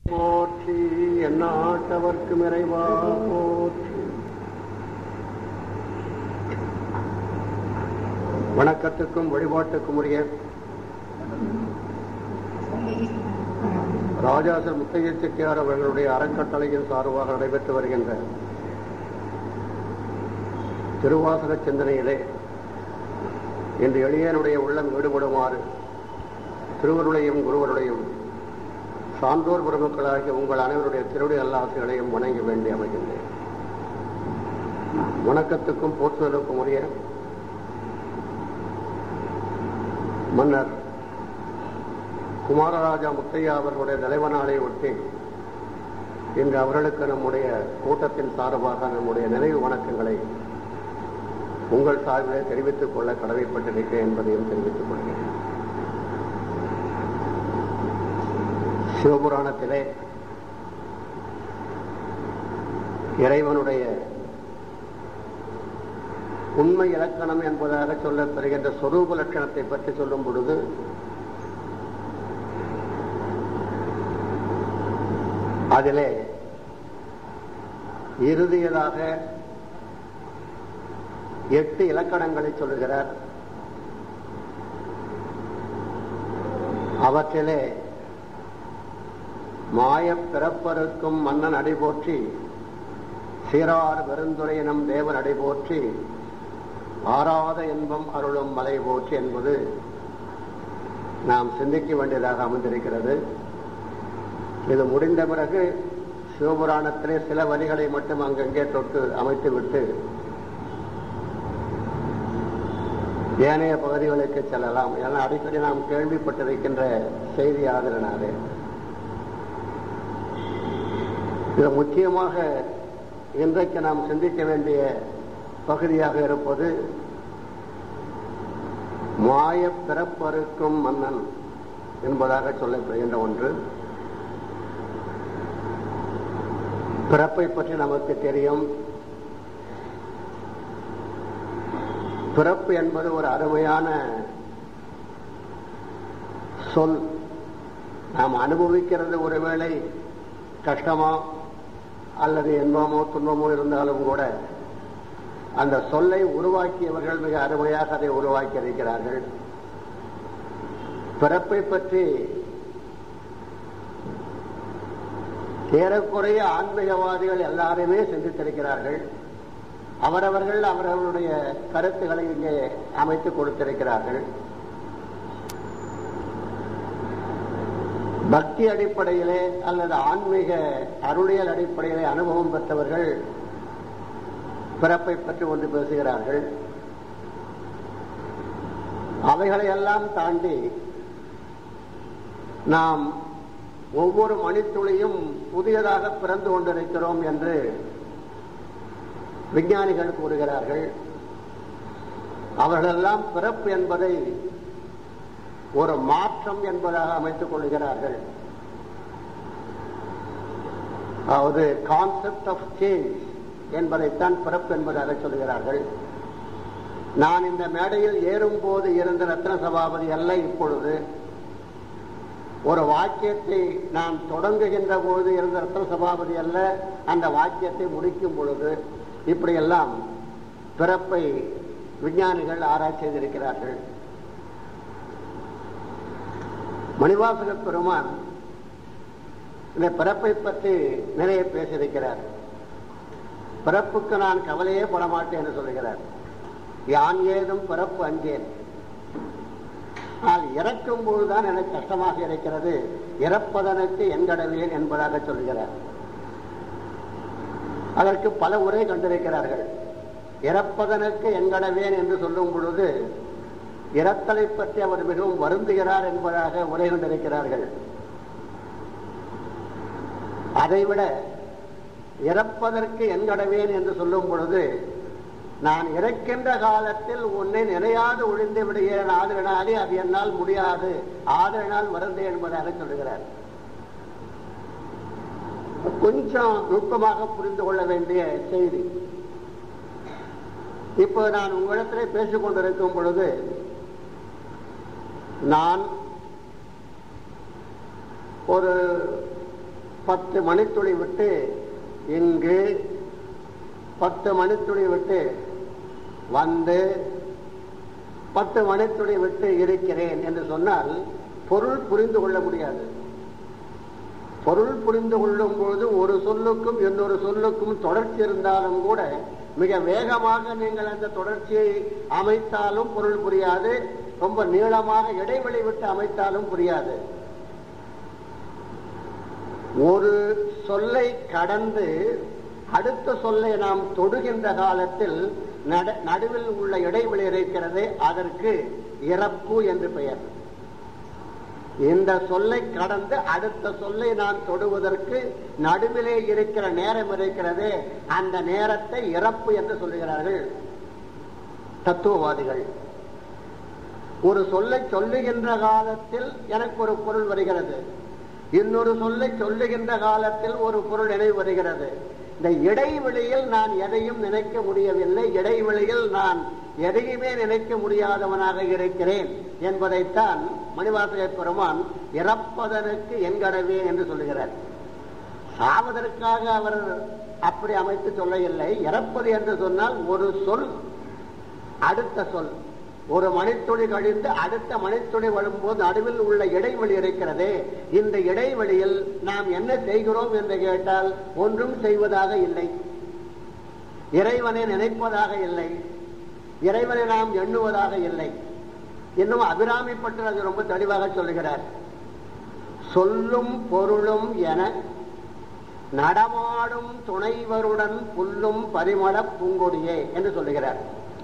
போற்றி எந்நாட்டவர்க்கும் இறைவா போற்றி வணக்கத்துக்கும் வழிபாட்டுக்கும் உரிய ராஜாசர் முத்தைய செட்டியார் அவர்களுடைய அறக்கட்டளையின் சார்பாக நடைபெற்று வருகின்ற திருவாசக சிந்தனையிலே இன்று எளியனுடைய உள்ளம் ஈடுபடுமாறு திருவருளையும் குருவருடையும் சான்றோர் பெருமக்களாகிய உங்கள் அனைவருடைய திருடைய அல்லாசுகளையும் வணங்கி வேண்டி அமைகின்றேன் வணக்கத்துக்கும் போற்றுதலுக்கும் உரிய மன்னர் குமாரராஜா முத்தையா அவர்களுடைய நிலைவ நாளை ஒட்டி இன்று அவர்களுக்கு நம்முடைய கூட்டத்தின் சார்பாக நம்முடைய நினைவு வணக்கங்களை உங்கள் சார்பிலே தெரிவித்துக் கொள்ள கடமைப்பட்டிருக்கிறேன் என்பதையும் தெரிவித்துக் கொள்கிறேன் சிவபுராணத்திலே இறைவனுடைய உண்மை இலக்கணம் என்பதாக சொல்லப்பெறுகின்ற சொரூப லட்சணத்தை பற்றி சொல்லும் பொழுது அதிலே இறுதியதாக எட்டு இலக்கணங்களை சொல்லுகிறார் அவற்றிலே மாயப் பிறப்பருக்கும் மன்னன் அடிபோற்றி சீரார் பெருந்துரையினம் தேவன் அடிபோற்றி ஆறாத இன்பம் அருளும் மலை போற்றி என்பது நாம் சிந்திக்க வேண்டியதாக அமைந்திருக்கிறது இது முடிந்த பிறகு சிவபுராணத்திலே சில வரிகளை மட்டும் அங்கங்கே தொட்டு அமைத்துவிட்டு ஏனைய பகுதிகளுக்கு செல்லலாம் என அடிக்கடி நாம் கேள்விப்பட்டிருக்கின்ற செய்தி ஆதரனாலே இது முக்கியமாக இன்றைக்கு நாம் சிந்திக்க வேண்டிய பகுதியாக இருப்பது மாய பிறப்பறுக்கும் மன்னன் என்பதாக சொல்லப்படுகின்ற ஒன்று பிறப்பை பற்றி நமக்கு தெரியும் பிறப்பு என்பது ஒரு அருமையான சொல் நாம் அனுபவிக்கிறது ஒருவேளை கஷ்டமா அல்லது இன்பமோ துன்பமோ இருந்தாலும் கூட அந்த சொல்லை உருவாக்கியவர்கள் மிக அருமையாக அதை உருவாக்கி இருக்கிறார்கள் பிறப்பை பற்றி ஏறக்குறைய ஆன்மீகவாதிகள் எல்லாருமே சிந்தித்திருக்கிறார்கள் அவரவர்கள் அவர்களுடைய கருத்துக்களை இங்கே அமைத்து கொடுத்திருக்கிறார்கள் பக்தி அடிப்படையிலே அல்லது ஆன்மீக அருளியல் அடிப்படையிலே அனுபவம் பெற்றவர்கள் பிறப்பை பற்றி ஒன்று பேசுகிறார்கள் அவைகளையெல்லாம் தாண்டி நாம் ஒவ்வொரு மணித்துளியும் புதியதாக பிறந்து கொண்டிருக்கிறோம் என்று விஞ்ஞானிகள் கூறுகிறார்கள் அவர்களெல்லாம் பிறப்பு என்பதை ஒரு மாற்றம் என்பதாக அமைத்துக் கொள்கிறார்கள் அதாவது கான்செப்ட் ஆஃப் சேஞ்ச் என்பதைத்தான் பிறப்பு என்பதாக சொல்கிறார்கள் நான் இந்த மேடையில் ஏறும்போது இருந்த ரத்ன சபாபதி அல்ல இப்பொழுது ஒரு வாக்கியத்தை நான் தொடங்குகின்ற பொழுது இருந்த ரத்ன சபாபதி அல்ல அந்த வாக்கியத்தை முடிக்கும் பொழுது இப்படியெல்லாம் பிறப்பை விஞ்ஞானிகள் ஆராய்ச்சி செய்திருக்கிறார்கள் மணிவாசக பெருமான் இந்த பிறப்பை பற்றி நிறைய பேசியிருக்கிறார் பிறப்புக்கு நான் கவலையே பட மாட்டேன் என்று சொல்லுகிறார் யான் ஏதும் பிறப்பு அஞ்சேன் ஆனால் இறக்கும் போதுதான் எனக்கு கஷ்டமாக இருக்கிறது இறப்பதனுக்கு என்கடவேன் என்பதாக சொல்கிறார் அதற்கு பல உரை கண்டிருக்கிறார்கள் இறப்பதனுக்கு என்கடவேன் என்று சொல்லும் பொழுது இறத்தலை பற்றி அவர் மிகவும் வருந்துகிறார் என்பதாக உரை கொண்டிருக்கிறார்கள் அதைவிட இறப்பதற்கு என்கடவேன் என்று சொல்லும் பொழுது நான் இறக்கின்ற காலத்தில் உன்னை நினையாது ஒழிந்து விடுகிறேன் ஆதரனாலே அது என்னால் முடியாது ஆதரனால் வருந்தே என்பதாக சொல்லுகிறார் கொஞ்சம் நுட்பமாக புரிந்து கொள்ள வேண்டிய செய்தி இப்போ நான் உங்களிடத்திலே பேசிக் கொண்டிருக்கும் பொழுது நான் ஒரு பத்து மணித்துளி விட்டு இங்கு பத்து மணித்துளி விட்டு வந்து பத்து மணித்துளி விட்டு இருக்கிறேன் என்று சொன்னால் பொருள் புரிந்து கொள்ள முடியாது பொருள் புரிந்து கொள்ளும் பொழுது ஒரு சொல்லுக்கும் இன்னொரு சொல்லுக்கும் தொடர்ச்சி இருந்தாலும் கூட மிக வேகமாக நீங்கள் அந்த தொடர்ச்சியை அமைத்தாலும் பொருள் புரியாது ரொம்ப நீளமாக இடைவெளி விட்டு அமைத்தாலும் புரியாது ஒரு சொல்லை கடந்து அடுத்த சொல்லை நாம் தொடுகின்ற காலத்தில் நடுவில் உள்ள இடைவெளி இருக்கிறது அதற்கு இறப்பு என்று பெயர் இந்த சொல்லை கடந்து அடுத்த சொல்லை நான் தொடுவதற்கு நடுவிலே இருக்கிற நேரம் இருக்கிறதே அந்த நேரத்தை இறப்பு என்று சொல்லுகிறார்கள் தத்துவவாதிகள் ஒரு சொல்லை சொல்லுகின்ற காலத்தில் எனக்கு ஒரு பொருள் வருகிறது இன்னொரு சொல்லை சொல்லுகின்ற காலத்தில் ஒரு பொருள் நினைவு வருகிறது இந்த இடைவெளியில் நான் எதையும் நினைக்க முடியவில்லை இடைவெளியில் நான் எதையுமே நினைக்க முடியாதவனாக இருக்கிறேன் என்பதைத்தான் மணிவாசக பெருமான் இறப்பதனுக்கு என்கடவே என்று சொல்லுகிறார் சாவதற்காக அவர் அப்படி அமைத்து சொல்லவில்லை இறப்பது என்று சொன்னால் ஒரு சொல் அடுத்த சொல் ஒரு மணித்துளி கழிந்து அடுத்த மணித்துளி வரும்போது நடுவில் உள்ள இடைவெளி இருக்கிறதே இந்த இடைவெளியில் நாம் என்ன செய்கிறோம் என்று கேட்டால் ஒன்றும் செய்வதாக இல்லை இறைவனை நினைப்பதாக இல்லை இறைவனை நாம் எண்ணுவதாக இல்லை இன்னும் அபிராமிப்பட்டு அது ரொம்ப தெளிவாக சொல்லுகிறார் சொல்லும் பொருளும் என நடமாடும் துணைவருடன் புல்லும் பரிமள பூங்கொடியே என்று சொல்லுகிறார்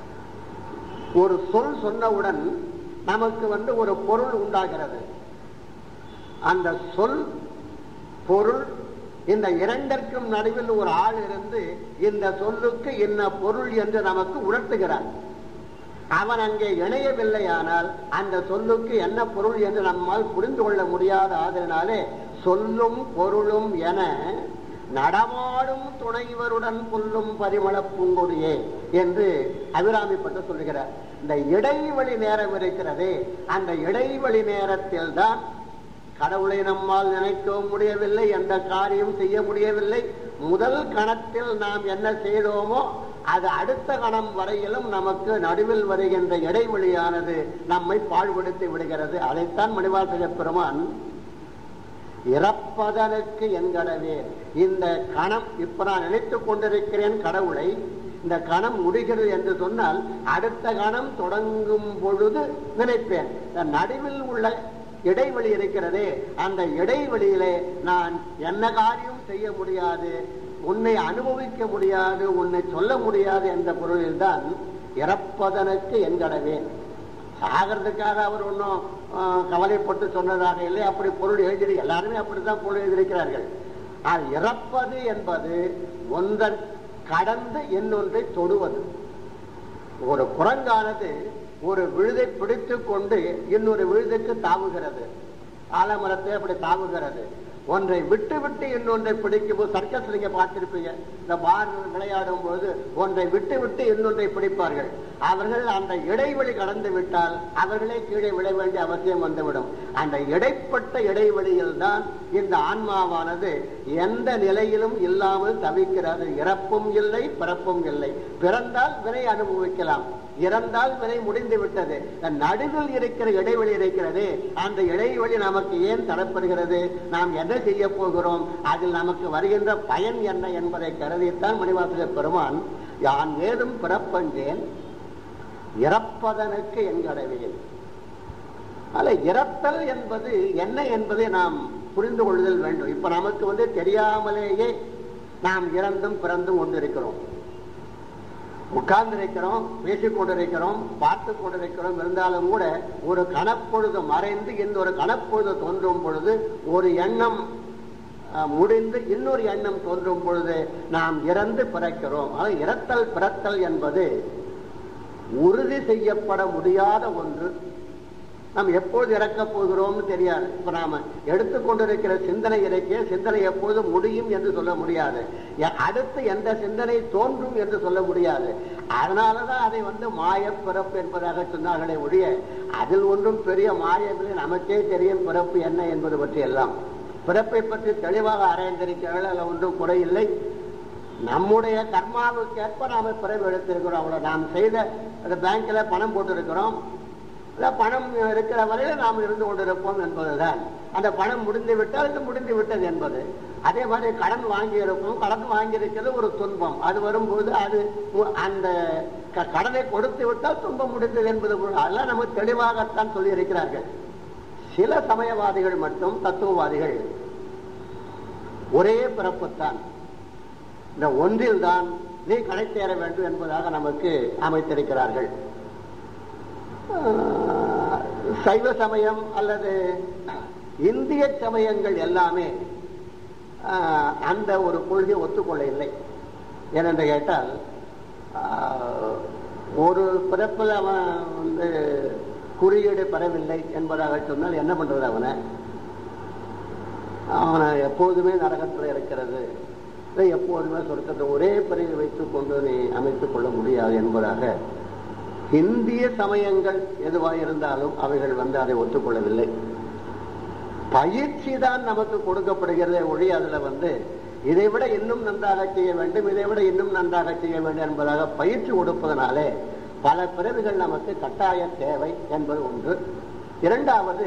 ஒரு சொல் சொன்னவுடன் நமக்கு வந்து ஒரு பொருள் உண்டாகிறது அந்த சொல் பொருள் இந்த இரண்டிற்கும் நடுவில் ஒரு ஆள் இருந்து இந்த சொல்லுக்கு என்ன பொருள் என்று நமக்கு உணர்த்துகிறான் அவன் அங்கே இணையவில்லையானால் அந்த சொல்லுக்கு என்ன பொருள் என்று நம்மால் புரிந்து கொள்ள முடியாத ஆதரனாலே சொல்லும் பொருளும் என நடமாடும் துணைவருடன் புல்லும் பரிமள பூங்கொடியே என்று அபிராமிப்பட்டு சொல்லுகிறார் இந்த இடைவெளி நேரம் இருக்கிறதே அந்த இடைவெளி நேரத்தில் தான் கடவுளை நம்மால் நினைக்கவும் முடியவில்லை எந்த காரியம் செய்ய முடியவில்லை முதல் கணத்தில் நாம் என்ன செய்தோமோ அது அடுத்த கணம் வரையிலும் நமக்கு நடுவில் வருகின்ற இடைவெளியானது நம்மை பாழ்படுத்தி விடுகிறது அதைத்தான் மணிவாசக பெருமான் இறப்பதனுக்கு என்கடவே இந்த கணம் இப்ப நான் நினைத்துக் கொண்டிருக்கிறேன் கடவுளை இந்த கணம் முடிகிறது என்று சொன்னால் அடுத்த கணம் தொடங்கும் பொழுது நினைப்பேன் இந்த நடுவில் உள்ள இடைவெளி இருக்கிறதே அந்த இடைவெளியிலே நான் என்ன காரியம் செய்ய முடியாது உன்னை அனுபவிக்க முடியாது உன்னை சொல்ல முடியாது என்ற பொருளில் தான் இறப்பதனுக்கு என்கடவேன் சாகிறதுக்காக அவர் ஒன்றும் கவலைப்பட்டு சொன்னதாக இல்லை அப்படி பொருள் எழுதி எல்லாருமே அப்படித்தான் பொருள் எழுதியிருக்கிறார்கள் ஆனால் இறப்பது என்பது ஒன்றன் கடந்து இன்னொன்றை தொடுவது ஒரு குரங்கானது ஒரு விழுதை பிடித்து கொண்டு இன்னொரு விழுதுக்கு தாவுகிறது ஆலமரத்தை அப்படி தாவுகிறது ஒன்றை விட்டு விட்டு இன்னொன்றை பிடிக்கும் போது சர்க்கஸ் நீங்க பார்த்திருப்பீங்க இந்த பார் விளையாடும் போது ஒன்றை விட்டு விட்டு இன்னொன்றை பிடிப்பார்கள் அவர்கள் அந்த இடைவெளி கடந்து விட்டால் அவர்களே கீழே விழ வேண்டிய அவசியம் வந்துவிடும் அந்த இடைப்பட்ட இடைவெளியில் தான் இந்த ஆன்மாவானது எந்த நிலையிலும் இல்லாமல் தவிக்கிறது இறப்பும் இல்லை பிறப்பும் இல்லை பிறந்தால் வினை அனுபவிக்கலாம் இறந்தால் வினை முடிந்து விட்டது நடுவில் இருக்கிற இடைவெளி இருக்கிறது அந்த இடைவெளி நமக்கு ஏன் தரப்படுகிறது நாம் என்ன செய்ய போகிறோம் அதில் நமக்கு வருகின்ற பயன் என்ன என்பதை கருதித்தான் மணிவாசக பெருமான் யான் ஏதும் பிறப்பஞ்சேன் இறப்பதனுக்கு எங்கடவேன் அல்ல இறத்தல் என்பது என்ன என்பதை நாம் புரிந்து கொள்ளுதல் வேண்டும் இப்ப நமக்கு வந்து தெரியாமலேயே நாம் இறந்தும் பிறந்தும் கொண்டிருக்கிறோம் உட்கார்ந்திருக்கிறோம் பேசிக் கொண்டிருக்கிறோம் பார்த்து கொண்டிருக்கிறோம் இருந்தாலும் கூட ஒரு கணப்பொழுது மறைந்து இன்னொரு கணப்பொழுது தோன்றும் பொழுது ஒரு எண்ணம் முடிந்து இன்னொரு எண்ணம் தோன்றும் பொழுது நாம் இறந்து பிறக்கிறோம் ஆனால் இறத்தல் பிறத்தல் என்பது உறுதி செய்யப்பட முடியாத ஒன்று நாம் எப்பொழுது இறக்கப் போகிறோம்னு தெரியாது இப்ப நாம எடுத்துக்கொண்டிருக்கிற சிந்தனை இருக்கே சிந்தனை எப்பொழுது முடியும் என்று சொல்ல முடியாது அடுத்து எந்த சிந்தனை தோன்றும் என்று சொல்ல முடியாது அதனாலதான் அதை வந்து மாய பிறப்பு என்பதாக சொன்னார்களே ஒழிய அதில் ஒன்றும் பெரிய மாயவில்லை நமக்கே தெரியும் பிறப்பு என்ன என்பது பற்றி எல்லாம் பிறப்பை பற்றி தெளிவாக ஆராய்ந்திருக்கிறார்கள் அதில் ஒன்றும் குறையில்லை நம்முடைய கர்மாவுக்கேற்ப நாம பிறகு எடுத்திருக்கிறோம் அவ்வளவு நாம் செய்த அந்த பேங்க்ல பணம் போட்டிருக்கிறோம் இல்ல பணம் இருக்கிற வரையில நாம் இருந்து கொண்டிருப்போம் என்பதுதான் அந்த பணம் முடிந்து விட்டால் இது முடிந்து விட்டது என்பது அதே மாதிரி கடன் வாங்கி இருப்போம் கடன் வாங்கி இருக்கிறது ஒரு துன்பம் அது வரும்போது அது உ- அந்த க- கடனை கொடுத்து விட்டால் துன்பம் முடிந்தது என்பது போல அதெல்லாம் நமக்கு தெளிவாகத்தான் சொல்லி இருக்கிறார்கள் சில சமயவாதிகள் மட்டும் தத்துவவாதிகள் ஒரே பிறப்புத்தான் இந்த ஒன்றில் தான் நீ கடை சேர வேண்டும் என்பதாக நமக்கு அமைத்திருக்கிறார்கள் ஆஹ், சைவ சமயம் அல்லது இந்திய சமயங்கள் எல்லாமே ஆஹ், அந்த ஒரு கொள்கை ஒத்துக்கொள்ள இல்லை ஏனென்று கேட்டால் ஆஹ், ஒரு பிறப்பில் அவன் வந்து குறியீடு பெறவில்லை என்பதாக சொன்னால் என்ன பண்றது அவனை அவனை எப்போதுமே நரகத்தில் இருக்கிறது இல்லை எப்போதுமே சொர்க்கத்தை ஒரே பிரிவு வைத்துக் கொண்டு நீ அமைத்துக் கொள்ள முடியாது என்பதாக இந்திய சமயங்கள் எதுவாக இருந்தாலும் அவைகள் வந்து அதை ஒத்துக்கொள்ளவில்லை பயிற்சி தான் நமக்கு கொடுக்கப்படுகிறதே ஒழி அதுல வந்து இதை விட இன்னும் நன்றாக செய்ய வேண்டும் இதை விட இன்னும் நன்றாக செய்ய வேண்டும் என்பதாக பயிற்சி கொடுப்பதனாலே பல பிறவிகள் நமக்கு கட்டாய தேவை என்பது ஒன்று இரண்டாவது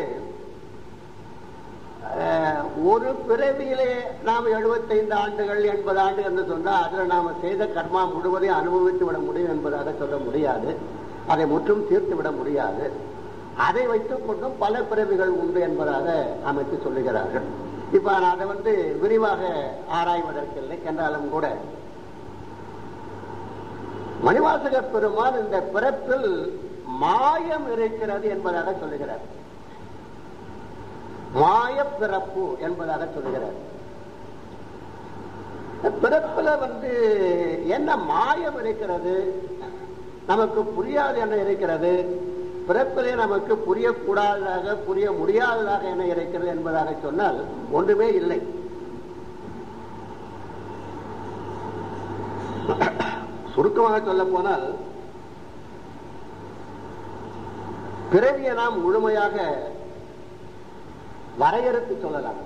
அஹ், ஒரு பிறவியிலே நாம் 75 ஆண்டுகள் எண்பது ஆண்டு என்று சொன்னால் அதில் நாம் செய்த கர்மா முழுவதையும் அனுபவித்து விட முடியும் என்பதாக சொல்ல முடியாது அதை முற்றும் தீர்த்து விட முடியாது அதை வைத்துக் கொண்டும் பல பிறவிகள் உண்டு என்பதாக அமைத்து சொல்லுகிறார்கள் இப்ப நான் அதை வந்து விரிவாக ஆராய்வதற்கில்லை என்றாலும் கூட மணிவாசக பெருமான் இந்த பிறப்பில் மாயம் இருக்கிறது என்பதாக சொல்லுகிறார் மாய பிறப்பு என்பதாக சொல்லுகிறார் பிறப்புல வந்து என்ன மாயம் இருக்கிறது நமக்கு புரியாது என்ன இருக்கிறது பிறப்பிலே நமக்கு புரியக்கூடாததாக புரிய முடியாததாக என்ன இருக்கிறது என்பதாக சொன்னால் ஒன்றுமே இல்லை சுருக்கமாக சொல்ல போனால் பிறவியை நாம் முழுமையாக வரையறுத்து சொல்லலாம்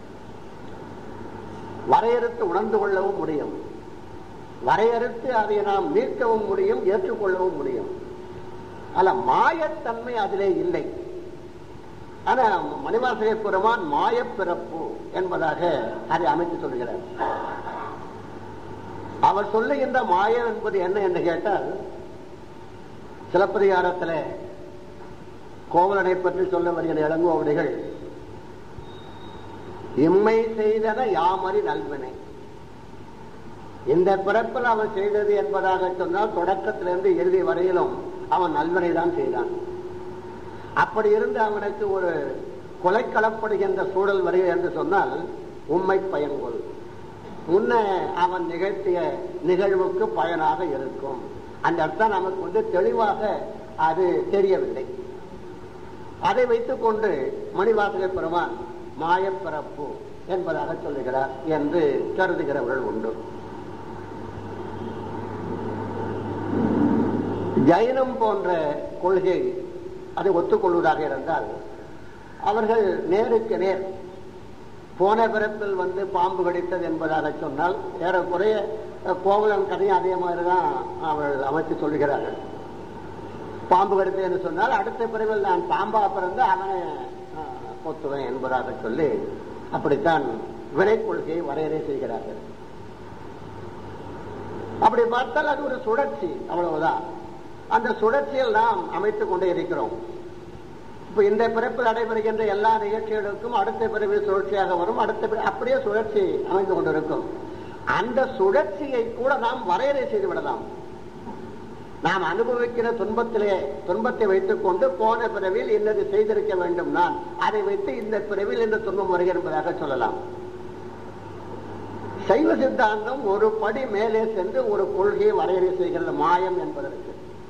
வரையறுத்து உணர்ந்து கொள்ளவும் முடியும் வரையறுத்து அதை நாம் நீக்கவும் முடியும் ஏற்றுக்கொள்ளவும் முடியும் அல்ல மாயத்தன்மை அதிலே இல்லை ஆனா மணிவாசக பெருமான் மாயப்பிறப்பு என்பதாக அதை அமைத்து சொல்கிறார் அவர் சொல்லுகின்ற மாயம் என்பது என்ன என்று கேட்டால் சிலப்பதிகாரத்தில் கோவலனை பற்றி சொல்ல வருகிற இளங்கோவடிகள் இம்மை செய்தன யாமறி நல்வினை இந்த பிறப்பில் அவன் செய்தது என்பதாக சொன்னால் தொடக்கத்திலிருந்து இறுதி வரையிலும் அவன் நல்வினை தான் செய்தான் அப்படி இருந்து அவனுக்கு ஒரு கொலைக்களப்படுகின்ற சூழல் வருகிறது என்று சொன்னால் உண்மை பயன்கொள் முன்ன அவன் நிகழ்த்திய நிகழ்வுக்கு பயனாக இருக்கும் அந்த அர்த்தம் நமக்கு வந்து தெளிவாக அது தெரியவில்லை அதை வைத்துக் கொண்டு மணிவாசக பெருமான் மாயப்பிறப்பு என்பதாக சொல்லுகிறார் என்று கருதுகிறவர்கள் உண்டு ஜைனம் போன்ற கொள்கை அதை ஒத்துக்கொள்வதாக இருந்தால் அவர்கள் நேருக்கு நேர் போன பிறப்பில் வந்து பாம்பு கடித்தது என்பதாக சொன்னால் ஏறக்குறைய கோவலன் கதையும் அதே மாதிரி தான் அவள் அமைத்து சொல்லுகிறார்கள் பாம்பு கடித்தது என்று சொன்னால் அடுத்த பிறவில் நான் பாம்பா பிறந்து அவனை அஹ், கொத்துவேன் என்பதாக சொல்லி அப்படித்தான் வினை கொள்கையை வரையறை செய்கிறார்கள் அப்படி பார்த்தால் அது ஒரு சுழற்சி அவ்வளவுதான் அந்த சுழற்சியில் நாம் அமைத்துக் கொண்டே இருக்கிறோம் இப்ப இந்த பிறப்பில் நடைபெறுகின்ற எல்லா நிகழ்ச்சிகளுக்கும் அடுத்த பிறவில் சுழற்சியாக வரும் அடுத்த பிற- அப்படியே சுழற்சி அமைந்து கொண்டிருக்கும் அந்த சுழற்சியை கூட நாம் வரையறை செய்து விடலாம் நாம் அனுபவிக்கிற துன்பத்திலே துன்பத்தை வைத்துக் கொண்டு போன பிறவில் இன்னது செய்திருக்க வேண்டும் நான் அதை வைத்து இந்த பிறவில் இந்த துன்பம் வருகிறது என்பதாக சொல்லலாம் சைவ சித்தாந்தம் ஒரு படி மேலே சென்று ஒரு கொள்கையை வரையறை செய்கிறது மாயம் என்பதற்கு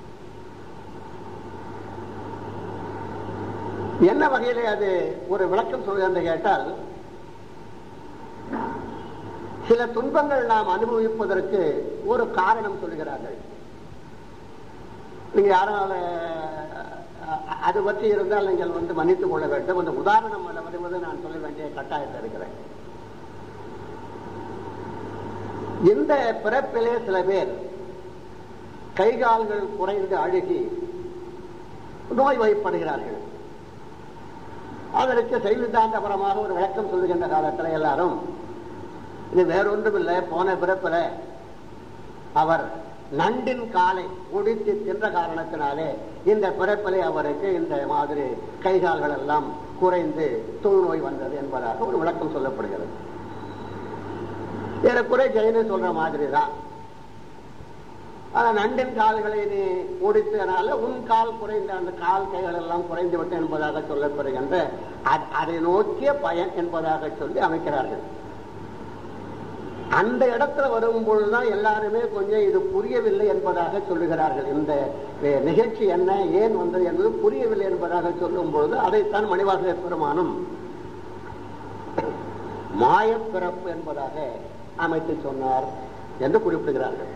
என்ன வகையிலே அது ஒரு விளக்கம் சொல்கிறது என்று கேட்டால் சில துன்பங்கள் நாம் அனுபவிப்பதற்கு ஒரு காரணம் சொல்கிறார்கள் நீங்க யாரும் அதை, அஹ், அது பற்றி இருந்தால் நீங்கள் வந்து மன்னித்துக் கொள்ள வேண்டும் அந்த உதாரணம் அதில் வருவது நான் சொல்ல வேண்டிய கட்டாயத்தில் இருக்கிறேன் இந்த பிறப்பிலே சில பேர் கை கால்கள் குறைந்து அழுகி நோய் வயப்படுகிறார்கள் அதற்கு செய்தித்தாந்தபரமாக ஒரு விளக்கம் சொல்லுகின்ற காலத்தில் எல்லாரும் இது வேறொன்றும் இல்லை போன பிறப்பில் அவர் நண்டின் காலை ஒடித்து தின்ற காரணத்தினாலே இந்த பிறப்பிலே அவருக்கு இந்த மாதிரி கைகால்கள் எல்லாம் குறைந்து தொழுநோய் வந்தது என்பதாக ஒரு விளக்கம் சொல்லப்படுகிறது ஏறக்குறை ஜெயினு சொல்ற மாதிரி தான் ஆனா நண்டின் கால்களை நீ ஒடித்தனால உன் கால் குறைந்த அந்த கால் கைகள் எல்லாம் குறைந்து விட்டு என்பதாக சொல்லப்படுகின்ற அதை நோக்கிய பயன் என்பதாக சொல்லி அமைக்கிறார்கள் அந்த இடத்துல வரும் பொழுதுதான் எல்லாருமே கொஞ்சம் இது புரியவில்லை என்பதாக சொல்லுகிறார்கள் இந்த நிகழ்ச்சி என்ன ஏன் வந்தது என்பது புரியவில்லை என்பதாக சொல்லும் பொழுது அதைத்தான் மணிவாசக பெருமானும் மாயப்பிறப்பு என்பதாக அமைத்து சொன்னார் என்று குறிப்பிடுகிறார்கள்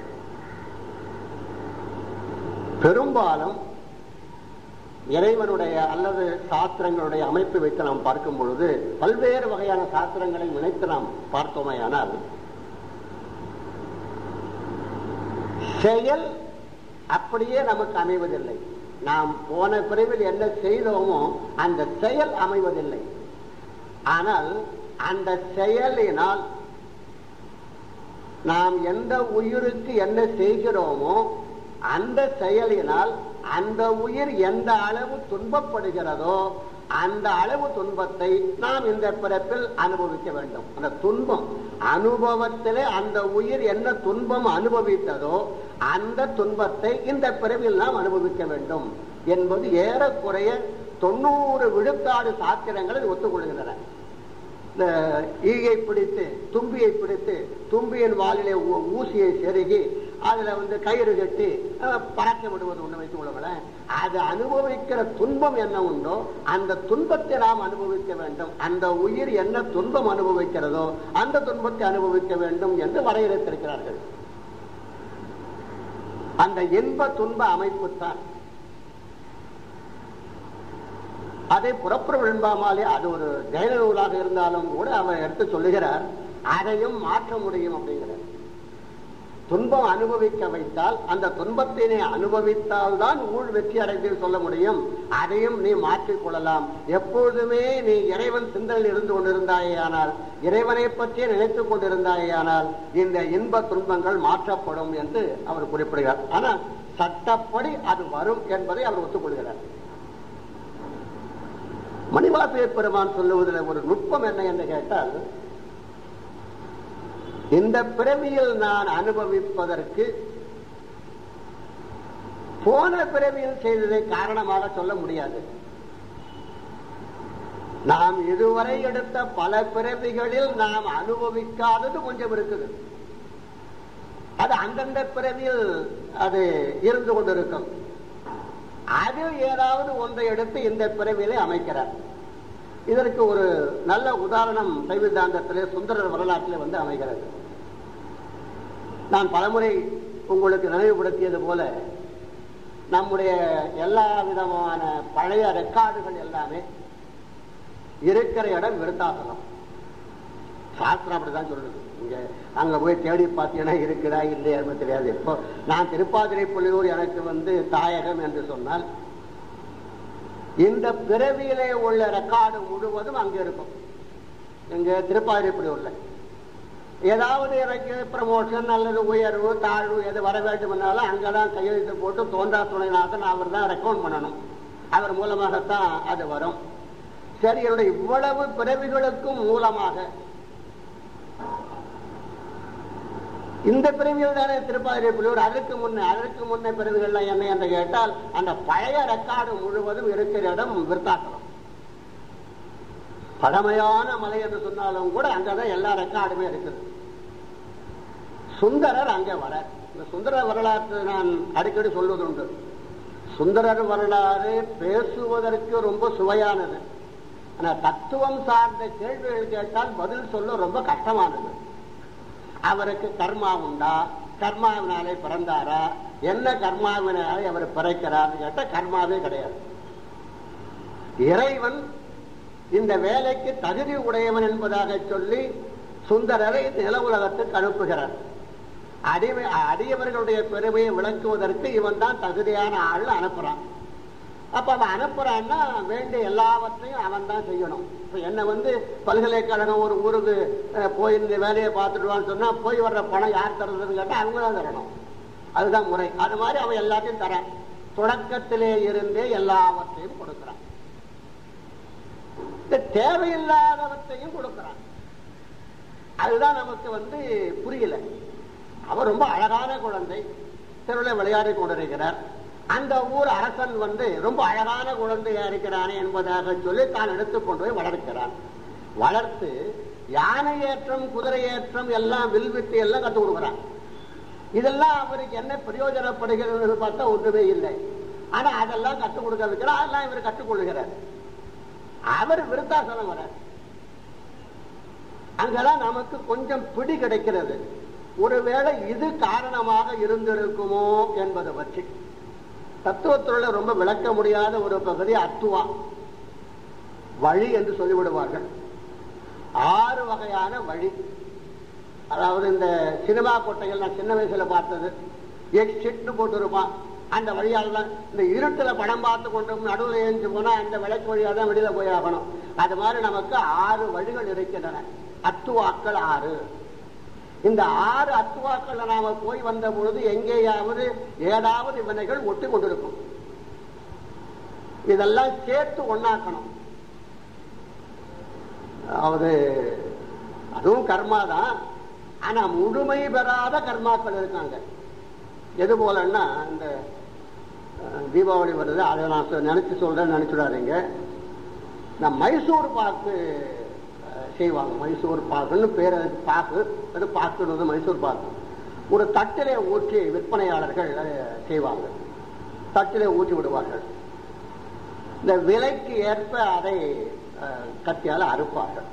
பெரும்பாலும் இறைவனுடைய அல்லது சாஸ்திரங்களுடைய அமைப்பு வைத்து நாம் பார்க்கும் பொழுது பல்வேறு வகையான சாஸ்திரங்களை நினைத்து நாம் பார்த்தோமேயானால் செயல் அப்படியே நமக்கு அமைவதில்லை நாம் போன பிரிவில் என்ன செய்தோமோ அந்த செயல் அமைவதில்லை ஆனால் அந்த செயலினால் நாம் எந்த உயிருக்கு என்ன செய்கிறோமோ அந்த செயலினால் அந்த உயிர் எந்த அளவு துன்பப்படுகிறதோ அந்த அளவு துன்பத்தை நாம் இந்த பிறப்பில் அனுபவிக்க வேண்டும் அந்த துன்பம் அனுபவத்திலே அந்த உயிர் என்ன துன்பம் அனுபவித்ததோ அந்த துன்பத்தை இந்த பிறவில் நாம் அனுபவிக்க வேண்டும் என்பது ஏறக்குறைய தொண்ணூறு விழுக்காடு சாத்திரங்களை ஒத்துக்கொள்கின்றன இந்த ஈகை பிடித்து தும்பியை பிடித்து தும்பியின் வாலிலே ஊசியை செருகி அதுல வந்து கயிறு கட்டி பறக்க விடுவது ஒண்ணு வைத்துக் கொள்ளுங்களேன் அது அனுபவிக்கிற துன்பம் என்ன உண்டோ அந்த துன்பத்தை நாம் அனுபவிக்க வேண்டும் அந்த உயிர் என்ன துன்பம் அனுபவிக்கிறதோ அந்த துன்பத்தை அனுபவிக்க வேண்டும் என்று வரையறுத்திருக்கிறார்கள் அந்த இன்ப துன்ப அமைப்பு தான் அதை புறப்புற வெண்பாமாலே அது ஒரு ஜெயல நூலாக இருந்தாலும் கூட அவர் எடுத்து சொல்லுகிறார் அதையும் மாற்ற முடியும் அப்படிங்கிறார் துன்பம் அனுபவிக்க வைத்தால் அந்த துன்பத்தினை அனுபவித்தால் தான் ஊழ் வெற்றி அடைந்து சொல்ல முடியும் அதையும் நீ மாற்றிக் கொள்ளலாம் எப்பொழுதுமே நீ இறைவன் சிந்தனையில் இருந்து கொண்டிருந்தாயே ஆனால் இறைவனை பற்றியே நினைத்துக் கொண்டிருந்தாயே ஆனால் இந்த இன்ப துன்பங்கள் மாற்றப்படும் என்று அவர் குறிப்பிடுகிறார் ஆனால் சட்டப்படி அது வரும் என்பதை அவர் ஒத்துக்கொள்கிறார் மணிவாசக பெருமான் சொல்லுவதில் ஒரு நுட்பம் என்ன என்று கேட்டால் இந்த பிறவியில் நான் அனுபவிப்பதற்கு போன பிறவியில் செய்ததை காரணமாக சொல்ல முடியாது நாம் இதுவரை எடுத்த பல பிறவிகளில் நாம் அனுபவிக்காதது கொஞ்சம் இருக்குது அது அந்தந்த பிறவியில் அது இருந்து கொண்டிருக்கும் அதில் ஏதாவது ஒன்றை எடுத்து இந்த பிறவிலே அமைக்கிறார் இதற்கு ஒரு நல்ல உதாரணம் சைவிதாந்தத்திலே சுந்தரர் வரலாற்றிலே வந்து அமைகிறது நான் பலமுறை உங்களுக்கு நினைவுபடுத்தியது போல நம்முடைய எல்லா விதமான பழைய ரெக்கார்டுகள் எல்லாமே இருக்கிற இடம் விருத்தாசனம் சாஸ்திரம் அப்படிதான் சொல்லுது இங்க அங்க போய் தேடி பார்த்தீங்கன்னா இருக்குதா இல்லையா தெரியாது இப்போ நான் திருப்பாதிரை புள்ளியூர் எனக்கு வந்து தாயகம் என்று சொன்னால் இந்த பிறவியிலே உள்ள ரெக்கார்டு முழுவதும் அங்க இருக்கும் எங்க திருப்பாதிரை புள்ளியூர்ல ஏதாவது எனக்கு ப்ரமோஷன் அல்லது உயர்வு தாழ்வு எது வர வேண்டும்னாலும் அங்கதான் கையெழுத்து போட்டு தோன்றா துணைநாதன் அவர் தான் ரெக்கமெண்ட் பண்ணணும் அவர் மூலமாகத்தான் அது வரும் சரி என்னுடைய இவ்வளவு பிறவிகளுக்கும் மூலமாக இந்த பிறவியில் தானே திருப்பாதிரை புலியூர் அதற்கு முன்னே அதற்கு முன்னே பிறவிகள்லாம் என்ன என்று கேட்டால் அந்த பழைய ரெக்கார்டு முழுவதும் இருக்கிற இடம் விருத்தாசலம் பழமையான மலை என்று சொன்னாலும் கூட அங்கதான் எல்லா ரெக்கார்டுமே இருக்குது சுந்தரர் அங்கே வர இந்த சுந்தர வரலாற்று நான் அடிக்கடி சொல்வதுண்டு சுந்தரர் வரலாறு பேசுவதற்கு ரொம்ப சுவையானது ஆனா தத்துவம் சார்ந்த கேள்விகள் கேட்டால் பதில் சொல்ல ரொம்ப கஷ்டமானது அவருக்கு கர்மா உண்டா கர்மாவினாலே பிறந்தாரா என்ன கர்மாவினாலே அவர் பிறக்கிறார் கேட்டா கர்மாவே கிடையாது இறைவன் இந்த வேலைக்கு தகுதி உடையவன் என்பதாக சொல்லி சுந்தரரை நில உலகத்துக்கு அனுப்புகிறார் அடிமை அடியவர்களுடைய பெருமையை விளக்குவதற்கு இவன் தான் தகுதியான ஆள் அனுப்புறான் அப்ப அவன் அனுப்புறான்னா வேண்டிய எல்லாவற்றையும் அவன் தான் செய்யணும் இப்ப என்ன வந்து பல்கலைக்கழகம் ஒரு ஊருக்கு அஹ், போய் இந்த வேலையை பார்த்துடுவான்னு சொன்னா போய் வர்ற பணம் யார் தருதுன்னு கேட்டா அவங்க தான் தரணும் அதுதான் முறை அது மாதிரி அவன் எல்லாத்தையும் தரான் தொடக்கத்திலே இருந்தே எல்லாவற்றையும் கொடுக்கிறான் இந்த தேவையில்லாதவற்றையும் கொடுக்கிறான் அதுதான் நமக்கு வந்து புரியல அவர் ரொம்ப அழகான குழந்தை தெருவில் விளையாடி கொண்டிருக்கிறார் அந்த ஊர் அரசன் வந்து ரொம்ப அழகான குழந்தையா இருக்கிறானே என்பதாக சொல்லி தான் எடுத்துக்கொண்டு போய் வளர்க்கிறான் வளர்த்து யானை ஏற்றம் குதிரை ஏற்றம் எல்லாம் வில்விட்டு எல்லாம் கற்றுக் கொடுக்குறான் இதெல்லாம் அவருக்கு என்ன பிரயோஜனப்படுகிறது பார்த்தா ஒன்றுமே இல்லை ஆனா அதெல்லாம் கற்றுக் கொடுக்க வைக்கிறார் அதெல்லாம் இவர் கற்றுக்கொள்கிறார் அவர் விருத்தாசனம் வர அங்கதான் நமக்கு கொஞ்சம் பிடி கிடைக்கிறது ஒருவேளை இது காரணமாக இருந்திருக்குமோ என்பதை பற்றி தத்துவத்துள்ள ரொம்ப விளக்க முடியாத ஒரு பகுதி அத்துவா வழி என்று சொல்லிவிடுவார்கள் ஆறு வகையான வழி அதாவது இந்த சினிமா கொட்டைகள் நான் சின்ன வயசுல பார்த்தது எக்ஸிட்னு போட்டு இருப்பான் அந்த வழியால் தான் இந்த இருட்டுல படம் பார்த்து கொண்டு நடுவில் எழுந்து போனா அந்த விளக்கு வழியா தான் வெளியில போய் ஆகணும் அது மாதிரி நமக்கு ஆறு வழிகள் இருக்கின்றன அத்துவாக்கள் ஆறு இந்த ஆறு அத்துவாக்கள் நாம போய் வந்த பொழுது எங்கேயாவது ஏதாவது வினைகள் ஒட்டி கொண்டிருக்கும் இதெல்லாம் சேர்த்து ஒண்ணாக்கணும் அதாவது அதுவும் கர்மா தான் ஆனா முழுமை பெறாத கர்மாக்கள் இருக்காங்க எது போலன்னா இந்த அஹ், தீபாவளி வருது அதை நான் சொ- நினைச்சு சொல்றேன் நினைச்சுடாதீங்க இந்த மைசூர் பாக்கு அஹ், செய்வாங்க மைசூர் பாக்குன்னு பேர் அதுக்கு பாக்கு அது பாக்குறது மைசூர் பாக்கு ஒரு தட்டிலே ஊற்றி விற்பனையாளர்கள் அதை செய்வாங்க தட்டிலே ஊற்றி விடுவார்கள் இந்த விலைக்கு ஏற்ப அதை அஹ், கத்தியால அறுப்பார்கள்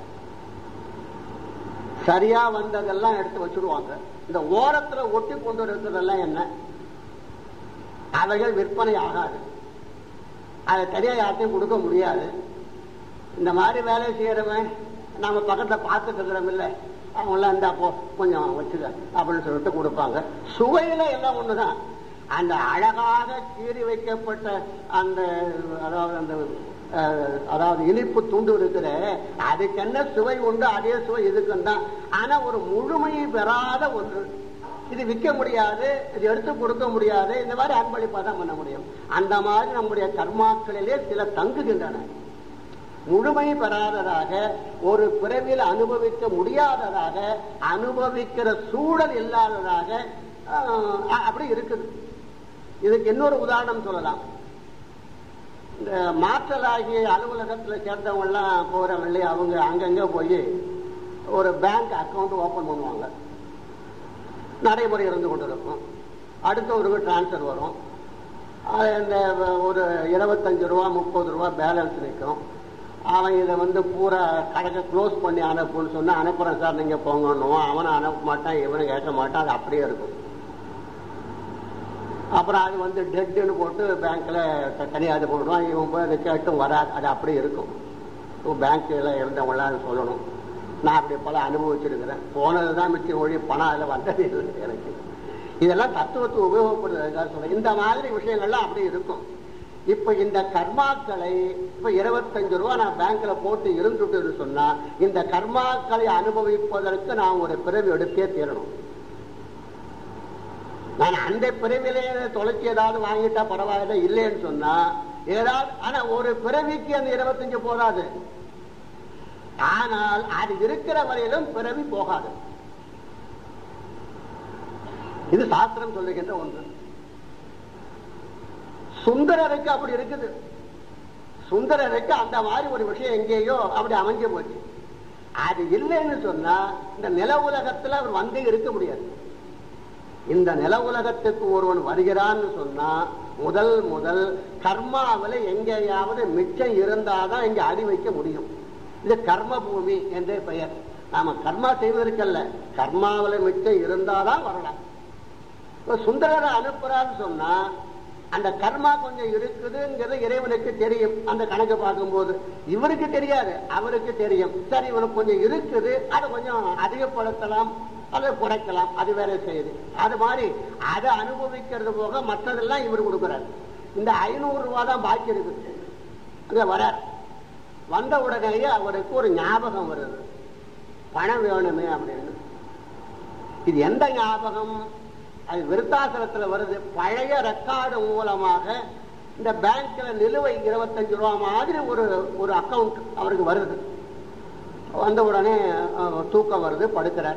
சரியா வந்ததெல்லாம் எடுத்து வச்சுடுவாங்க இந்த ஓரத்துல ஒட்டி கொண்டு இருக்கிறதெல்லாம் என்ன அவைகள் விற்பனை ஆகாது அதை தனியா யார்ட்டையும் கொடுக்க முடியாது இந்த மாதிரி வேலை செய்யறவன் நாம பக்கத்துல பார்த்துட்டு இருக்கிறோம் இல்ல அவங்களாம் இருந்தா போ கொஞ்சம் வச்சுக்க அப்படின்னு சொல்லிட்டு கொடுப்பாங்க சுவையில எல்லாம் ஒண்ணுதான் அந்த அழகாக கீறி வைக்கப்பட்ட அந்த அதாவது அந்த அஹ், அதாவது இனிப்பு துண்டு இருக்கிற அதுக்கு என்ன சுவை உண்டு அதே சுவை இதுக்கும் தான் ஆனா ஒரு முழுமையை பெறாத ஒன்று இது விற்க முடியாது இது எடுத்து கொடுக்க முடியாது இந்த மாதிரி அன்பளிப்பா தான் பண்ண முடியும் அந்த மாதிரி நம்முடைய கர்மாக்களிலே சில தங்குகின்றன முழுமை பெறாததாக ஒரு பிறவியில் அனுபவிக்க முடியாததாக அனுபவிக்கிற சூழல் இல்லாததாக ஆஹ், அப்படி இருக்குது இதுக்கு இன்னொரு உதாரணம் சொல்லலாம் இந்த மாற்றலாகிய அலுவலகத்துல சேர்ந்தவங்க எல்லாம் போறவங்க இல்லையா அவங்க அங்கங்க போய் ஒரு பேங்க் அக்கவுண்ட் ஓபன் பண்ணுவாங்க நடைமுறை இருந்து கொண்டிருக்கும் அடுத்தவருக்கு டிரான்ஸ்ஃபர் வரும் அது இந்த ஒரு இருபத்தஞ்சு ரூபா முப்பது ரூபா பேலன்ஸ் நிற்கும் அவன் இதை வந்து பூரா கணக்கை க்ளோஸ் பண்ணி அனுப்புன்னு சொன்னா அனுப்புறேன் சார் நீங்க போங்கன்னுவான் அவனை அனுப்ப மாட்டான் இவனை கேட்க மாட்டான் அது அப்படியே இருக்கும் அப்புறம் அது வந்து டெட்டுன்னு போட்டு பேங்க்ல தனியாக அது போடுவான் இவன் போய் அதை கேட்டும் வராது அது அப்படியே இருக்கும் பேங்க்ல இருந்தவங்களாம் அது சொல்லணும் நான் அப்படி பல அனுபவிச்சிருக்கிறேன் போனதுதான் மிச்சம் ஒழி பணம் அதில் வந்தது இல்லை எனக்கு இதெல்லாம் தத்துவத்தை உபயோகப்படுறதுக்காக சொல்றேன் இந்த மாதிரி விஷயங்கள்லாம் அப்படி இருக்கும் இப்ப இந்த கர்மாக்களை இப்ப இருபத்தஞ்சு ரூபா நான் பேங்க்ல போட்டு இருந்துட்டு சொன்னா இந்த கர்மாக்களை அனுபவிப்பதற்கு நான் ஒரு பிறவி எடுத்தே தீரணும் நான் அந்த பிறவிலே தொலைச்சி ஏதாவது வாங்கிட்டா பரவாயில்ல இல்லைன்னு சொன்னா ஏதாவது ஆனா ஒரு பிறவிக்கு அந்த இருபத்தஞ்சு போதாது ஆனால் அது இருக்கிற வரையிலும் பிறவி போகாது இது சாஸ்திரம் சொல்லுகின்ற ஒன்று சுந்தரருக்கு அப்படி இருக்குது சுந்தரருக்கு அந்த மாதிரி ஒரு விஷயம் எங்கேயோ அப்படி அமைஞ்சு போச்சு அது இல்லைன்னு சொன்னா இந்த நில உலகத்துல அவர் வந்து இருக்க முடியாது இந்த நில உலகத்துக்கு ஒருவன் வருகிறான்னு சொன்னா முதல் முதல் கர்மாவில எங்கேயாவது மிச்சம் இருந்தாதான் இங்க அடி வைக்க முடியும் இது கர்ம பூமி என்றே பெயர் நாம கர்மா செய்வதற்கல்ல கர்மாவில மிச்சம் இருந்தாதான் வரலாம் இப்ப சுந்தரரை அனுப்புறான்னு சொன்னா அந்த கர்மா கொஞ்சம் இருக்குதுங்கிறது இறைவனுக்கு தெரியும் அந்த கணக்கு பார்க்கும்போது இவருக்கு தெரியாது அவருக்கு தெரியும் சரி இவனுக்கு கொஞ்சம் இருக்குது அதை கொஞ்சம் அதிகப்படுத்தலாம் அதை குறைக்கலாம் அது வேற செய்யுது அது மாதிரி அதை அனுபவிக்கிறது போக மற்றதெல்லாம் இவர் கொடுக்கிறார் இந்த ஐநூறு ரூபாய் தான் பாக்கி இருக்குது அங்க வரார் வந்த உடனேயே அவருக்கு ஒரு ஞாபகம் வருது பணம் வேணுமே அப்படின்னு இது எந்த ஞாபகம் அது விருத்தாசனத்துல வருது பழைய ரெக்கார்டு மூலமாக இந்த பேங்க்ல நிலுவை இருபத்தஞ்சு ரூபா மாதிரி ஒரு ஒரு அக்கவுண்ட் அவருக்கு வருது வந்த உடனே அஹ், தூக்கம் வருது படுக்கிறார்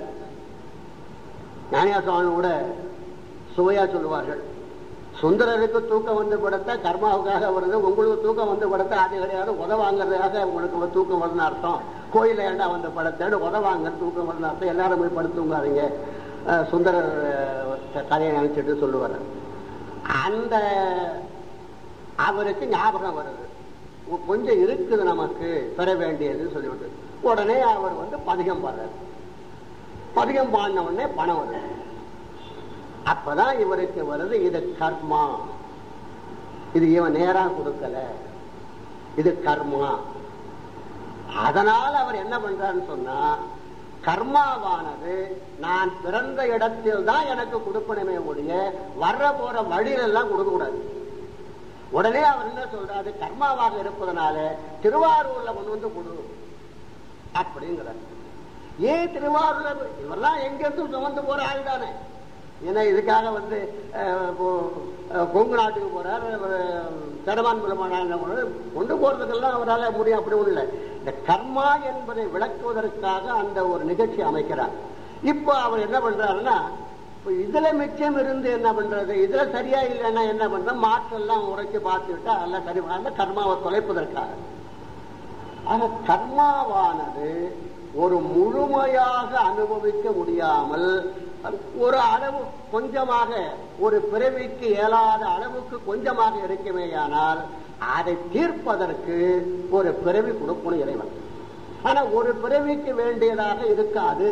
ஞானியா சுவாமி கூட சுவையா சொல்லுவார்கள் சுந்தரருக்கு தூக்கம் வந்து படுத்த கர்மாவுக்காக வருது உங்களுக்கு தூக்கம் வந்து படுத்த அது கிடையாது உதவாங்கிறதுக்காக உங்களுக்கு ஒரு தூக்கம் வருதுன்னு அர்த்தம் கோயில ஏண்டா வந்து படுத்தேன்னு உதவாங்க தூக்கம் வருதுன்னு அர்த்தம் எல்லாரும் போய் படுத்துங்காதீங்க அஹ் சுந்தரர் அஹ், கதையை நினைச்சிட்டு சொல்லுவார் அந்த அவருக்கு ஞாபகம் வருது கொ- கொஞ்சம் இருக்குது நமக்கு பெற வேண்டியது சொல்லிவிட்டு உடனே அவர் வந்து பதிகம் பாடுறார் பதிகம் பாடின உடனே பணம் வருது அப்பதான் இவருக்கு வருது இது கர்மா இது இவன் நேரா கொடுக்கல இது கர்மா அதனால அவர் என்ன பண்றாருன்னு சொன்னா கர்மாவானது நான் பிறந்த இடத்தில் தான் எனக்கு கொடுப்பனமே ஒழிய வர்ற போற வழியிலெல்லாம் கொடுக்க கூடாது உடனே அவர் என்ன சொல்றாரு கர்மாவாக இருப்பதனால திருவாரூர்ல கொண்டு வந்து கொடு அப்படிங்கிறார் ஏன் திருவாரூர்ல இவரெல்லாம் எங்கிருந்து சுமந்து போற ஆள் தானே ஏன்னா இதுக்காக வந்து அஹ், கொ- அஹ், கொங்கு நாட்டுக்கு போறார் கடமான் மூலமான கொண்டு போறதுக்கெல்லாம் அவரால் முடியும் அப்படி ஒண்ணு இல்லை இந்த கர்மா என்பதை விளக்குவதற்காக அந்த ஒரு நிகழ்ச்சி அமைக்கிறார் இப்போ அவர் என்ன பண்றாருன்னா இப்போ இதுல மிச்சம் இருந்து என்ன பண்றது இதுல சரியா இல்லைன்னா என்ன பண்ற மாற்றெல்லாம் உரைச்சு பார்த்துட்டா எல்லாம் சரி பண்ண கர்மாவை தொலைப்பதற்காக ஆக கர்மாவானது ஒரு முழுமையாக அனுபவிக்க முடியாமல் ஒரு அளவு கொஞ்சமாக ஒரு பிறவிக்கு இயலாத அளவுக்கு கொஞ்சமாக இருக்குமேயானால் அதை தீர்ப்பதற்கு ஒரு பிறவி கொடுக்கணும் இறைவன் ஆனா ஒரு பிறவிக்கு வேண்டியதாக இருக்காது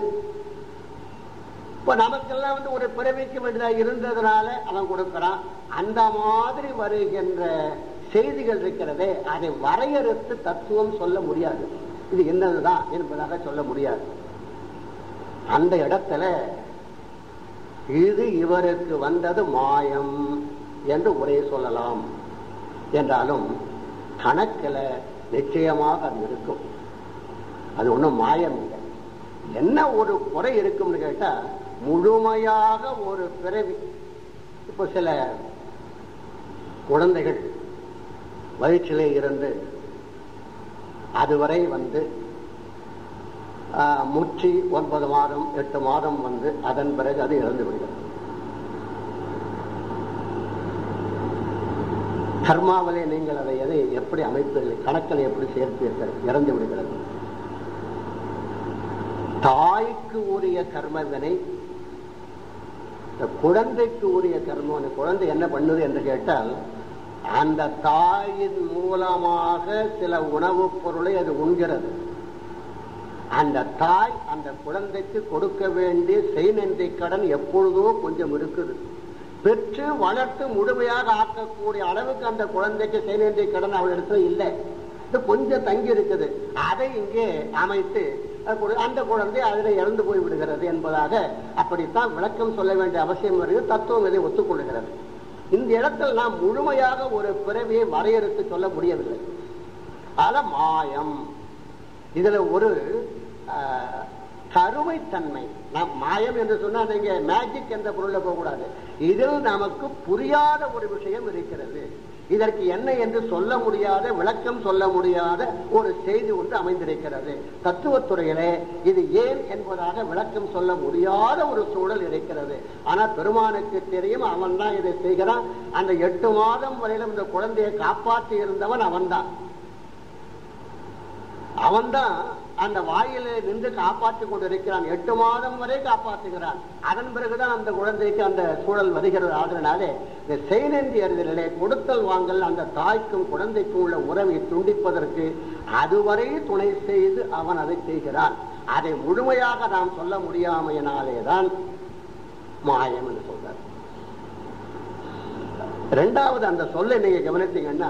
இப்ப நமக்கெல்லாம் வந்து ஒரு பிறவிக்கு வேண்டியதா இருந்ததுனால அவன் கொடுக்கிறான் அந்த மாதிரி வருகின்ற செய்திகள் இருக்கிறதே அதை வரையறுத்து தத்துவம் சொல்ல முடியாது இது என்னதுதான் என்பதாக சொல்ல முடியாது அந்த இடத்துல இது இவருக்கு வந்தது மாயம் என்று உரை சொல்லலாம் என்றாலும் கணக்கில் நிச்சயமாக அது இருக்கும் அது ஒன்றும் மாயம் இல்லை என்ன ஒரு குறை இருக்கும்னு கேட்டா முழுமையாக ஒரு பிறவி இப்போ சில குழந்தைகள் வயிற்றிலே இருந்து அதுவரை வந்து ஆஹ், முற்றி ஒன்பது மாதம் எட்டு மாதம் வந்து அதன் பிறகு அது இறந்து விடுகிறது கர்மாவிலே நீங்கள் அதை எதை எப்படி அமைப்பீர்கள் கணக்கில் எப்படி சேர்ப்பீர்கள் இறந்து விடுகிறது தாய்க்கு உரிய கர்மவினை இந்த குழந்தைக்கு உரிய கர்மம் அந்த குழந்தை என்ன பண்ணுது என்று கேட்டால் அந்த தாயின் மூலமாக சில உணவுப் பொருளை அது உண்கிறது அந்த தாய் அந்த குழந்தைக்கு கொடுக்க வேண்டிய செய்நன்றி கடன் எப்பொழுதோ கொஞ்சம் இருக்குது பெற்று வளர்த்து முழுமையாக ஆக்கக்கூடிய அளவுக்கு அந்த குழந்தைக்கு செய்நன்றி கடன் அவள் இடத்துல இல்லை இது கொஞ்சம் தங்கி இருக்குது அதை இங்கே அமைத்து அது கொடு- அந்த குழந்தை அதில் இறந்து போய் விடுகிறது என்பதாக அப்படித்தான் விளக்கம் சொல்ல வேண்டிய அவசியம் வருகிறது தத்துவம் இதை ஒத்துக்கொள்கிறது இந்த இடத்தில் நாம் முழுமையாக ஒரு பிறவியை வரையறுத்து சொல்ல முடியவில்லை அத மாயம் இதுல ஒரு ஆஹ், கருமைத்தன்மை நாம் மாயம் என்று சொன்னா நீங்க மேஜிக் என்ற பொருள்ல போகக்கூடாது இதில் நமக்கு புரியாத ஒரு விஷயம் இருக்கிறது இதற்கு என்ன என்று சொல்ல முடியாத விளக்கம் சொல்ல முடியாத ஒரு செய்தி ஒன்று அமைந்திருக்கிறது தத்துவத்துறையிலே இது ஏன் என்பதாக விளக்கம் சொல்ல முடியாத ஒரு சூழல் இருக்கிறது ஆனா பெருமானுக்கு தெரியும் அவன் தான் இதை செய்கிறான் அந்த எட்டு மாதம் வரையிலும் இந்த குழந்தையை காப்பாற்றி இருந்தவன் அவன்தான் அவன்தான் அந்த வாயில நின்று காப்பாற்றிக் கொண்டிருக்கிறான் எட்டு மாதம் வரை காப்பாற்றுகிறான் அதன் பிறகுதான் அந்த குழந்தைக்கு அந்த சூழல் வருகிறது ஆதரனாலே இந்த செய்நன்றி அறிதலிலே கொடுத்தல் வாங்கல் அந்த தாய்க்கும் குழந்தைக்கும் உள்ள உறவை துண்டிப்பதற்கு அதுவரை துணை செய்து அவன் அதை செய்கிறான் அதை முழுமையாக நாம் சொல்ல முடியாமையினாலேதான் மாயம் என்று சொல்றார் ரெண்டாவது அந்த சொல்லை நீங்க கவனித்தீங்கன்னா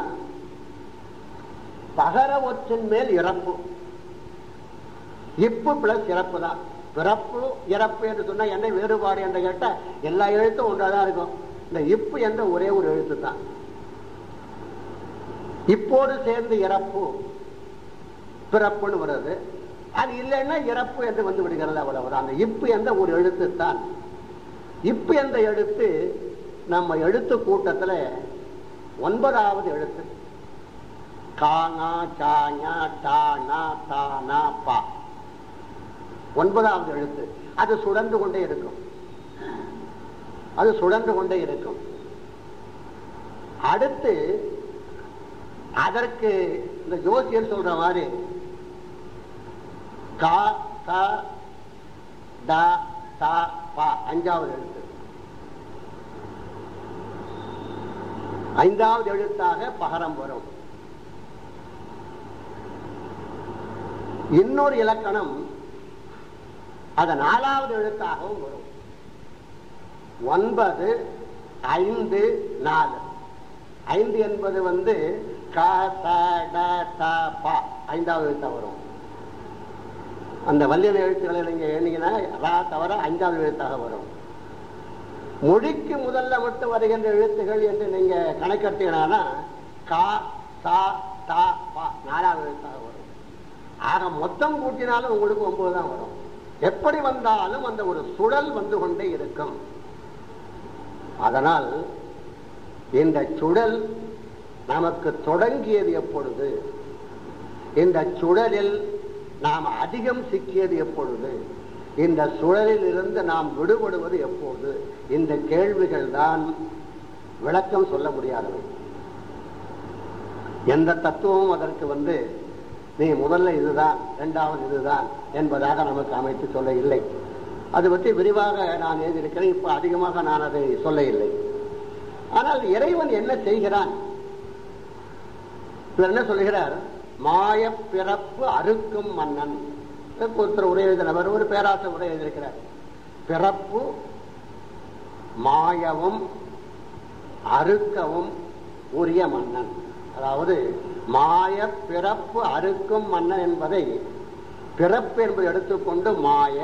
பகர ஒற்றின் மேல் இறப்பு இப்பு பிளஸ் இறப்பு தான் பிறப்பு இறப்பு என்று சொன்னா என்ன வேறுபாடு என்று கேட்டா எல்லா எழுத்தும் ஒன்றாதான் இருக்கும் இந்த இப்பு என்ற ஒரே ஒரு எழுத்து தான் இப்போடு சேர்ந்து இறப்பு பிறப்புன்னு வருது அது இல்லைன்னா இறப்பு என்று வந்து விடுகிறது அவ்வளவு அந்த இப்பு என்ற ஒரு எழுத்து தான் இப்பு என்ற எழுத்து நம்ம எழுத்து கூட்டத்துல ஒன்பதாவது எழுத்து கானா சாஞா டானா தானா பா ஒன்பதாவது எழுத்து அது சுழன்று கொண்டே இருக்கும் அது சுழன்று கொண்டே இருக்கும் அடுத்து அதற்கு இந்த ஜோசியர் சொல்ற மாதிரி கா க ட த ப அஞ்சாவது எழுத்து ஐந்தாவது எழுத்தாக பகரம் வரும் இன்னொரு இலக்கணம் அது நாலாவது எழுத்தாகவும் வரும் ஒன்பது ஐந்து நாலு ஐந்து என்பது வந்து க த ட த ப ஐந்தாவது எழுத்தா வரும் அந்த வல்லின எழுத்துக்களை நீங்க எண்ணீங்கன்னா ரா தவிர அஞ்சாவது எழுத்தாக வரும் மொழிக்கு முதல்ல மட்டும் வருகின்ற எழுத்துகள் என்று நீங்க கணக்கெடுத்தீங்கன்னா கா சா தா பா நாலாவது எழுத்தாக வரும் ஆக மொத்தம் கூட்டினாலும் உங்களுக்கு ஒன்பது தான் வரும் எப்படி வந்தாலும் அந்த ஒரு சுழல் வந்து கொண்டே இருக்கும் அதனால் இந்த சுழல் நமக்கு தொடங்கியது எப்பொழுது இந்த சுழலில் நாம் அதிகம் சிக்கியது எப்பொழுது இந்த சுழலில் இருந்து நாம் விடுபடுவது எப்போது இந்த கேள்விகள் தான் விளக்கம் சொல்ல முடியாதவை எந்த தத்துவமும் அதற்கு வந்து நீ முதல்ல இதுதான் இரண்டாவது இதுதான் என்பதாக நமக்கு அமைத்து சொல்ல இல்லை அது பற்றி விரிவாக நான் எழுதியிருக்கிறேன் இப்ப அதிகமாக நான் அதை சொல்ல இல்லை ஆனால் இறைவன் என்ன செய்கிறான் இவர் என்ன சொல்கிறார் மாய பிறப்பு அறுக்கும் மன்னன் ஒருத்தர் உரை எழுதினவர் ஒரு பேராசை உரை எழுதியிருக்கிறார் பிறப்பு மாயவும் அறுக்கவும் உரிய மன்னன் அதாவது மாய பிறப்பு அறுக்கும் மன்னன் என்பதை பிறப்பு என்பதை எடுத்துக்கொண்டு மாய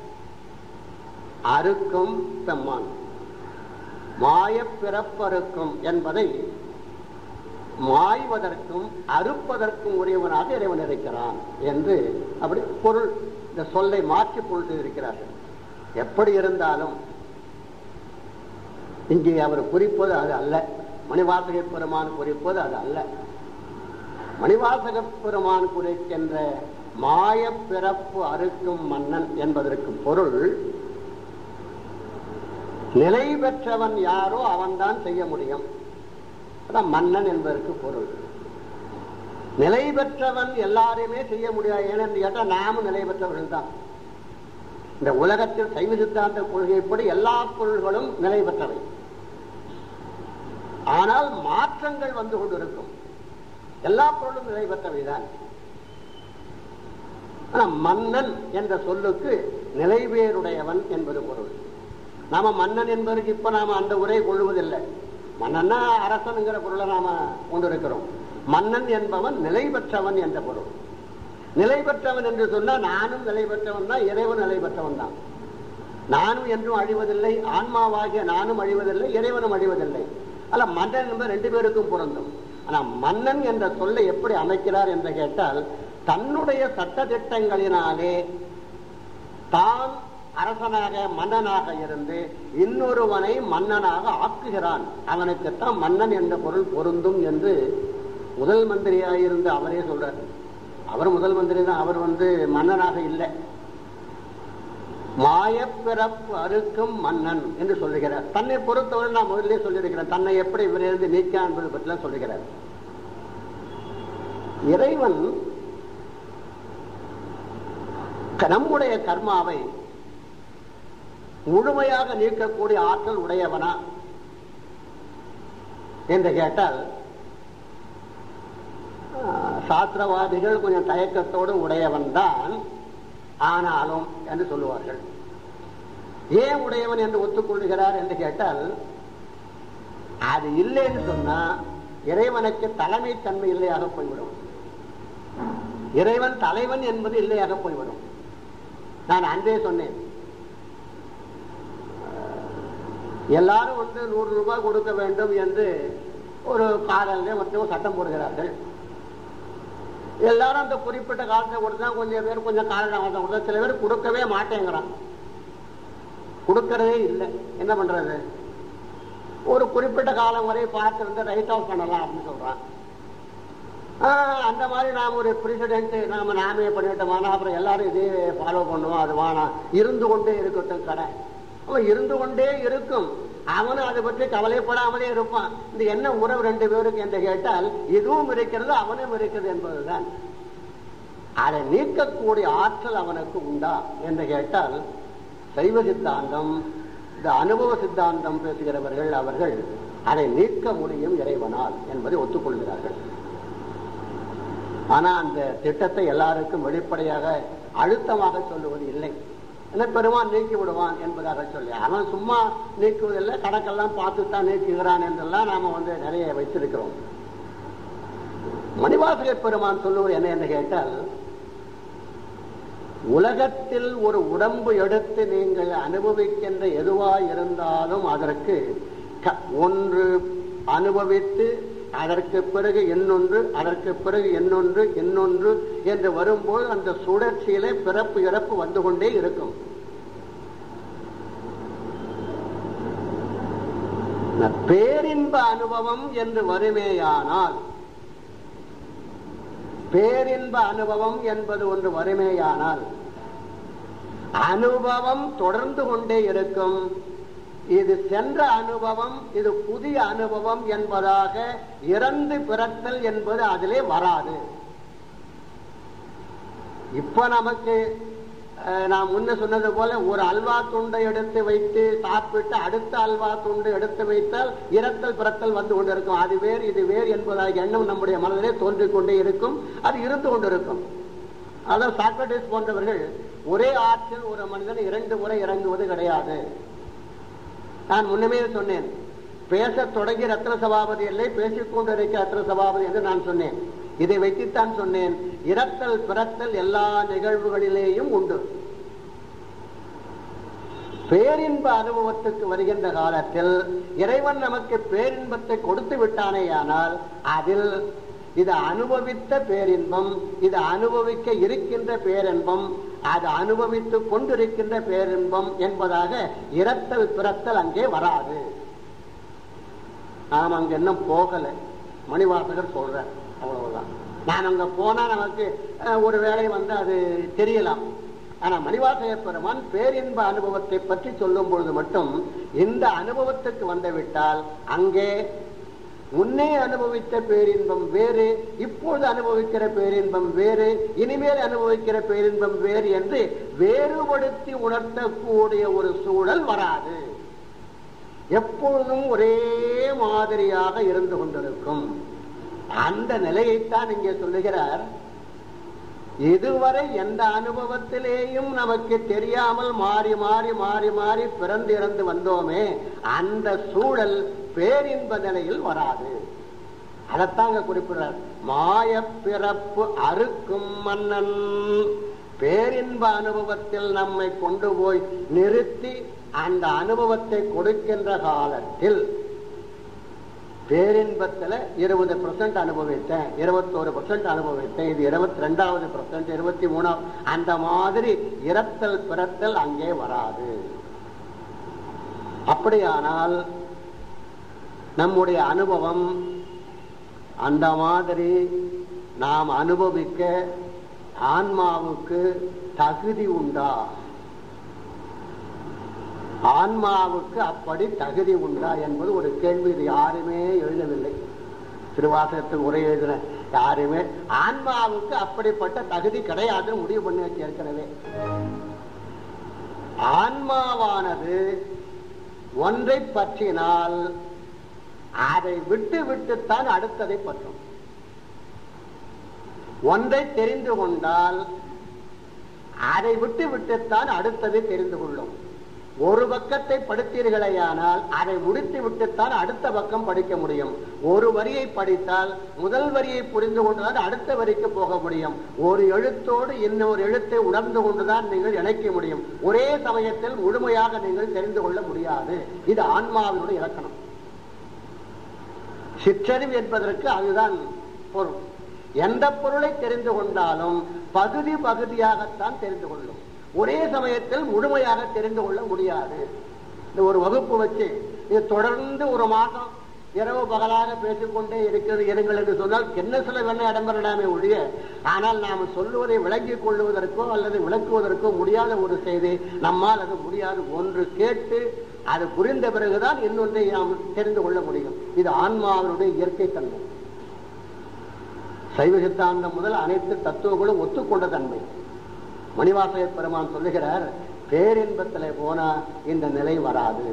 அறுக்கும் பெம்மான் மாய பிறப்பறுக்கும் என்பதை மாய்வதற்கும் அறுப்பதற்கும் உரியவனாக இறைவன் இருக்கிறான் என்று அப்படி பொருள் இந்த சொல்லை மாற்றி பொருள் இருக்கிறார்கள் எப்படி இருந்தாலும் இங்கே அவர் குறிப்பது அது அல்ல மணிவாசக பெருமான் குறிப்பது அது அல்ல மணிவாசக பெருமான் குறிக்கின்ற மாய பிறப்பு அறுக்கும் மன்னன் என்பதற்கு பொருள் நிலை பெற்றவன் யாரோ அவன்தான் செய்ய முடியும் அதான் மன்னன் என்பதற்கு பொருள் நிலை பெற்றவன் எல்லாரையுமே செய்ய முடியாது ஏனென்று கேட்டால் நாமும் நிலை பெற்றவர்கள் தான் இந்த உலகத்தில் சைவ சித்தாந்த கொள்கைப்படி எல்லா பொருள்களும் நிலை பெற்றவை ஆனால் மாற்றங்கள் வந்து கொண்டிருக்கும் எல்லா பொருளும் நிலை பெற்றவைதான் ஆனா மன்னன் என்ற சொல்லுக்கு நிலைவேறுடையவன் என்பது பொருள் நாம மன்னன் என்பதற்கு இப்ப நாம அந்த உரை கொள்வதில்லை மன்னன்னா அரசனுங்கிற பொருளை நாம கொண்டிருக்கிறோம் மன்னன் என்பவன் நிலை பெற்றவன் என்ற பொருள் நிலை பெற்றவன் என்று சொன்னா நானும் நிலை பெற்றவன் தான் இறைவன் நிலை பெற்றவன் தான் நானும் என்றும் அழிவதில்லை ஆன்மாவாகிய நானும் அழிவதில்லை இறைவனும் அழிவதில்லை அல்ல மன்னன் என்பது ரெண்டு பேருக்கும் பொருந்தும் ஆனா மன்னன் என்ற சொல்லை எப்படி அமைக்கிறார் என்று கேட்டால் தன்னுடைய சட்ட திட்டங்களினாலே தான் அரசனாக மன்னனாக இருந்து இன்னொருவனை மன்னனாக ஆக்குகிறான் அவனுக்குத்தான் மன்னன் என்ற பொருள் பொருந்தும் என்று முதல் மந்திரியாயிருந்த அவரே சொல்றார் அவர் முதல் மந்திரி தான் அவர் வந்து மன்னனாக இல்லை மாயப்பிறப்பு அறுக்கும் மன்னன் என்று சொல்லுகிறார் தன்னை பொறுத்தவரை நான் முதலே சொல்லியிருக்கிறேன் தன்னை எப்படி இவரிலிருந்து நீக்க என்பது பற்றிலாம் சொல்லுகிறார் இறைவன் நம்முடைய கர்மாவை முழுமையாக நீக்கக்கூடிய ஆற்றல் உடையவனா என்று கேட்டால் சாஸ்திரவாதிகள் கொஞ்சம் தயக்கத்தோடு உடையவன் தான் ஆனாலும் என்று சொல்லுவார்கள் ஏன் உடையவன் என்று ஒத்துக்கொள்கிறார் என்று கேட்டால் அது இல்லைன்னு சொன்னா இறைவனுக்கு தலைமை தன்மை இல்லையாக போய்விடும் இறைவன் தலைவன் என்பது இல்லையாக போய்விடும் நான் அன்றே சொன்னேன் எல்லாரும் வந்து நூறு ரூபாய் கொடுக்க வேண்டும் என்று ஒரு காலையில மற்றும் சட்டம் போடுகிறார்கள் எல்லாரும் அந்த குறிப்பிட்ட காலத்தை கொடுத்தா கொஞ்சம் பேர் கொஞ்சம் காலம் கொடுத்தா சில பேர் கொடுக்கவே மாட்டேங்கிறான் கொடுக்கறதே இல்லை என்ன பண்றது ஒரு குறிப்பிட்ட காலம் வரை பார்த்து ரைட் ஆஃப் பண்ணலாம் அப்படின்னு சொல்றான் அந்த மாதிரி நாம் ஒரு பிரசிடென்ட் நாம நாமே பண்ணிட்டோம்னா அப்புறம் எல்லாரும் இதே ஃபாலோ பண்ணுவோம் அது வேணாம் இருந்து கொண்டே இருக்கட்டும் கடை அவன் இருந்து கொண்டே இருக்கும் அவனும் அதை பற்றி கவலைப்படாமலே இருப்பான் இந்த என்ன உறவு ரெண்டு பேருக்கு என்று கேட்டால் இதுவும் இருக்கிறது அவனும் இருக்கிறது என்பதுதான் அதை நீக்கக்கூடிய ஆற்றல் அவனுக்கு உண்டா என்று கேட்டால் சைவ சித்தாந்தம் இந்த அனுபவ சித்தாந்தம் பேசுகிறவர்கள் அவர்கள் அதை நீக்க முடியும் இறைவனால் என்பதை ஒத்துக்கொள்கிறார்கள் ஆனா அந்த திட்டத்தை எல்லாருக்கும் வெளிப்படையாக அழுத்தமாக சொல்லுவது இல்லை என்ன பெருமான் நீக்கி விடுவான் என்பதாக சொல்லி அவன் சும்மா நீக்குவதில்லை கணக்கெல்லாம் பார்த்து தான் நீக்குகிறான் என்றெல்லாம் நாம வந்து நிறைய வைத்திருக்கிறோம் மணிவாசக பெருமான் சொல்லுவது என்ன என்று கேட்டால் உலகத்தில் ஒரு உடம்பு எடுத்து நீங்கள் அனுபவிக்கின்ற எதுவாய் இருந்தாலும் அதற்கு ஒன்று அனுபவித்து அதற்கு பிறகு இன்னொன்று அதற்கு பிறகு இன்னொன்று இன்னொன்று என்று வரும்போது அந்த சுழற்சியிலே பிறப்பு இறப்பு வந்து கொண்டே இருக்கும் பேரின்ப அனுபவம் என்று வருமேயானால் பேரின்ப அனுபவம் என்பது ஒன்று வருமேயானால் அனுபவம் தொடர்ந்து கொண்டே இருக்கும் இது சென்ற அனுபவம் இது புதிய அனுபவம் என்பதாக இறந்து பிறத்தல் என்பது அதிலே வராது இப்ப நமக்கு நான் முன்ன சொன்னது போல ஒரு அல்வா துண்டை எடுத்து வைத்து சாப்பிட்டு அடுத்த அல்வா துண்டு எடுத்து வைத்தால் இறத்தல் பிறத்தல் வந்து கொண்டிருக்கும் அது வேறு இது வேறு என்பதாக எண்ணம் நம்முடைய மனதிலே தோன்றிக் கொண்டே இருக்கும் அது இருந்து கொண்டிருக்கும் அதான் சாக்ரட்டிஸ் போன்றவர்கள் ஒரே ஆற்றில் ஒரு மனிதன் இரண்டு முறை இறங்குவது கிடையாது நான் முன்னமே சொன்னேன் பேச தொடங்கி ரத்ன சபாபதி இல்லை பேசிக் கொண்டிருக்க ரத்ன சபாபதி என்று நான் சொன்னேன் இதை வைத்துத்தான் சொன்னேன் இறத்தல் பிறத்தல் எல்லா நிகழ்வுகளிலேயும் உண்டு பேரின்ப அனுபவத்துக்கு வருகின்ற காலத்தில் இறைவன் நமக்கு பேரின்பத்தை கொடுத்து விட்டானேயானால் அதில் இது அனுபவித்த பேரின்பம் இது அனுபவிக்க இருக்கின்ற பேரின்பம் அது அனுபவித்துக் கொண்டிருக்கின்ற பேரின்பம் என்பதாக இரத்தல் பிறத்தல் அங்கே வராது நாம் அங்க இன்னும் போகல மணிவாசகர் சொல்ற அவ்வளவுதான் நான் அங்க போனா நமக்கு ஒரு வேலை வந்து அது தெரியலாம் ஆனா மணிவாசக பெருமான் பேரின்ப அனுபவத்தை பற்றி சொல்லும் பொழுது மட்டும் இந்த அனுபவத்துக்கு வந்துவிட்டால் அங்கே முன்னே அனுபவித்த பேரின்பம் வேறு இப்பொழுது அனுபவிக்கிற பேரின்பம் வேறு இனிமேல் அனுபவிக்கிற பேரின்பம் வேறு என்று வேறுபடுத்தி உணர்த்தக்கூடிய ஒரு சூழல் வராது எப்பொழுதும் ஒரே மாதிரியாக இருந்து கொண்டிருக்கும் அந்த நிலையைத்தான் இங்கே சொல்லுகிறார் இதுவரை எந்த அனுபவத்திலேயும் நமக்கு தெரியாமல் மாறி மாறி மாறி மாறி பிறந்து இறந்து வந்தோமே அந்த சூழல் பேரின்ப நிலையில் வராது அதைத்தாங்க குறிப்பிடுறார் மாய பிறப்பு அறுக்கும் மன்னன் பேரின்ப அனுபவத்தில் நம்மை கொண்டு போய் நிறுத்தி அந்த அனுபவத்தை கொடுக்கின்ற காலத்தில் பேரின்பத்துல இருபது பர்சன்ட் அனுபவித்தேன் இருபத்தோரு பர்சன்ட் அனுபவித்தேன் இது இருபத்தி ரெண்டாவது பர்சன்ட் இருபத்தி மூணாவது அந்த மாதிரி இறத்தல் பிறத்தல் அங்கே வராது அப்படியானால் நம்முடைய அனுபவம் அந்த மாதிரி நாம் அனுபவிக்க ஆன்மாவுக்கு தகுதி உண்டா ஆன்மாவுக்கு அப்படி தகுதி உண்டா என்பது ஒரு கேள்வி இது யாருமே எழுதவில்லை திருவாசகத்தில் உரை எழுதின யாருமே ஆன்மாவுக்கு அப்படிப்பட்ட தகுதி கிடையாதுன்னு முடிவு பண்ணி வச்சு ஏற்கனவே ஆன்மாவானது ஒன்றை பற்றினால் அதை விட்டு விட்டுத்தான் அடுத்ததை பற்றும் ஒன்றை தெரிந்து கொண்டால் அதை விட்டு விட்டுத்தான் அடுத்ததை தெரிந்து கொள்ளும் ஒரு பக்கத்தை படித்தீர்களேயானால் அதை முடித்து விட்டுத்தான் அடுத்த பக்கம் படிக்க முடியும் ஒரு வரியை படித்தால் முதல் வரியை புரிந்து கொண்டுதான் அடுத்த வரிக்கு போக முடியும் ஒரு எழுத்தோடு இன்னொரு எழுத்தை உணர்ந்து கொண்டுதான் நீங்கள் இணைக்க முடியும் ஒரே சமயத்தில் முழுமையாக நீங்கள் தெரிந்து கொள்ள முடியாது இது ஆன்மாவினுடைய இலக்கணம் சிற்றறிவு என்பதற்கு அதுதான் பொருள் எந்த பொருளை தெரிந்து கொண்டாலும் பகுதி பகுதியாகத்தான் தெரிந்து கொள்ளும் ஒரே சமயத்தில் முழுமையாக தெரிந்து கொள்ள முடியாது இந்த ஒரு வகுப்பு வச்சு இது தொடர்ந்து ஒரு மாதம் இரவு பகலாக பேசிக்கொண்டே இருக்கிறது இருங்கள் என்று சொன்னால் என்ன சில வேணா இடம்பெறலாமே ஒழிய ஆனால் நாம் சொல்லுவதை விளங்கிக் கொள்வதற்கோ அல்லது விளக்குவதற்கோ முடியாத ஒரு செய்தி நம்மால் அது முடியாது ஒன்று கேட்டு அது புரிந்த பிறகுதான் இன்னொன்றை நாம் தெரிந்து கொள்ள முடியும் இது ஆன்மாவினுடைய இயற்கை தன்மை சைவ சித்தாந்தம் முதல் அனைத்து தத்துவங்களும் ஒத்துக்கொண்ட தன்மை மணிவாசக பெருமான் சொல்லுகிறார் பேரின்பத்திலே போனா இந்த நிலை வராது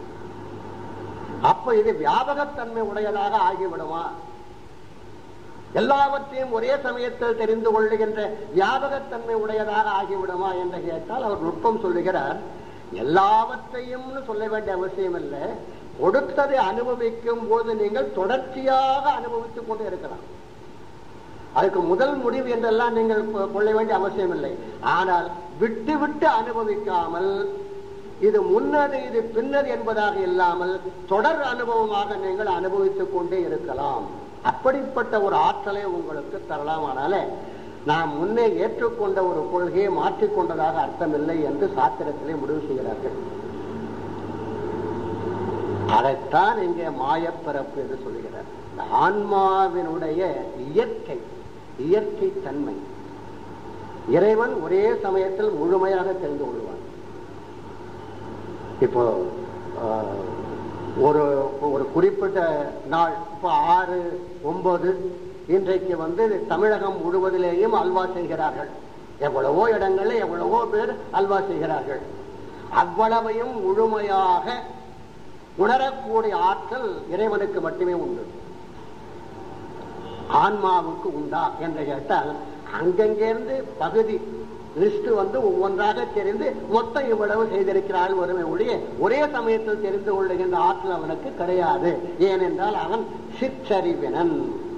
அப்ப இது வியாபகத்தன்மை உடையதாக ஆகிவிடுமா எல்லாவற்றையும் ஒரே சமயத்தில் தெரிந்து கொள்ளுகின்ற வியாபகத்தன்மை உடையதாக ஆகிவிடுமா என்று கேட்டால் அவர் நுட்பம் சொல்லுகிறார் எல்லாவற்றையும் சொல்ல வேண்டிய அவசியம் இல்லை கொடுத்ததை அனுபவிக்கும் போது நீங்கள் தொடர்ச்சியாக அனுபவித்துக் கொண்டு இருக்கலாம் அதுக்கு முதல் முடிவு என்றெல்லாம் நீங்கள் கொள்ள வேண்டிய அவசியம் இல்லை ஆனால் விட்டு விட்டு அனுபவிக்காமல் இது முன்னது இது பின்னது என்பதாக இல்லாமல் தொடர் அனுபவமாக நீங்கள் அனுபவித்துக் கொண்டே இருக்கலாம் அப்படிப்பட்ட ஒரு ஆற்றலை உங்களுக்கு தரலாம் ஆனாலே நாம் முன்னே ஏற்றுக்கொண்ட ஒரு கொள்கையை மாற்றிக்கொண்டதாக அர்த்தமில்லை என்று சாத்திரத்திலே முடிவு செய்கிறார்கள் அதைத்தான் இங்கே மாயப்பிறப்பு என்று சொல்லுகிறார் இந்த ஆன்மாவினுடைய இயற்கை இயற்கை தன்மை இறைவன் ஒரே சமயத்தில் முழுமையாக தெரிந்து கொள்வான் இப்போ ஒரு ஒரு குறிப்பிட்ட நாள் இப்போ ஆறு ஒன்பது இன்றைக்கு வந்து தமிழகம் முழுவதிலேயும் அல்வா செய்கிறார்கள் எவ்வளவோ இடங்கள்ல எவ்வளவோ பேர் அல்வா செய்கிறார்கள் அவ்வளவையும் முழுமையாக உணரக்கூடிய ஆற்றல் இறைவனுக்கு மட்டுமே உண்டு ஆன்மாவுக்கு உண்டா என்று கேட்டால் அங்கங்கிருந்து பகுதி லிஸ்ட் வந்து ஒவ்வொன்றாக தெரிந்து மொத்தம் இவ்வளவு செய்திருக்கிறாள் ஒருமை ஒழிய ஒரே சமயத்தில் தெரிந்து கொள்ளுகின்ற ஆற்றல் அவனுக்கு கிடையாது ஏனென்றால் அவன் சிற்றறிவினன்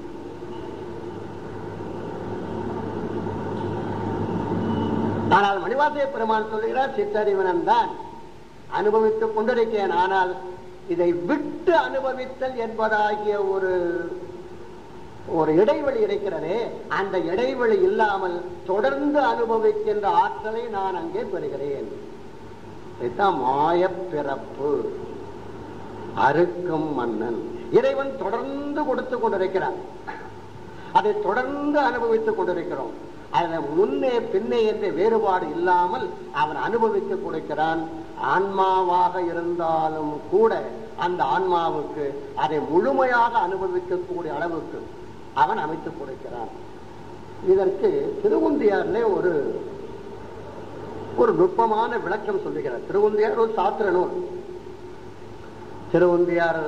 ஆனால் மணிவாசய பெருமான் சொல்லுகிறார் சிற்றறிவினன் தான் அனுபவித்துக் கொண்டிருக்கிறேன் ஆனால் இதை விட்டு அனுபவித்தல் என்பதாகிய ஒரு ஒரு இடைவெளி இருக்கிறதே அந்த இடைவெளி இல்லாமல் தொடர்ந்து அனுபவிக்கின்ற ஆற்றலை நான் அங்கே பெறுகிறேன் இதுதான் மாய பிறப்பு அறுக்கும் மன்னன் இறைவன் தொடர்ந்து கொடுத்து கொண்டிருக்கிறான் அதை தொடர்ந்து அனுபவித்துக் கொண்டிருக்கிறோம் அதில் முன்னே பின்னே என்ற வேறுபாடு இல்லாமல் அவன் அனுபவித்து கொடுக்கிறான் ஆன்மாவாக இருந்தாலும் கூட அந்த ஆன்மாவுக்கு அதை முழுமையாக அனுபவிக்கக்கூடிய அளவுக்கு அவன் அமைத்துக் கொடுக்கிறான் இதற்கு திருவுந்தியாரிலே ஒரு ஒரு நுட்பமான விளக்கம் சொல்லுகிறார் திருவுந்தியார் ஒரு சாத்திர நூல் திருவுந்தியார்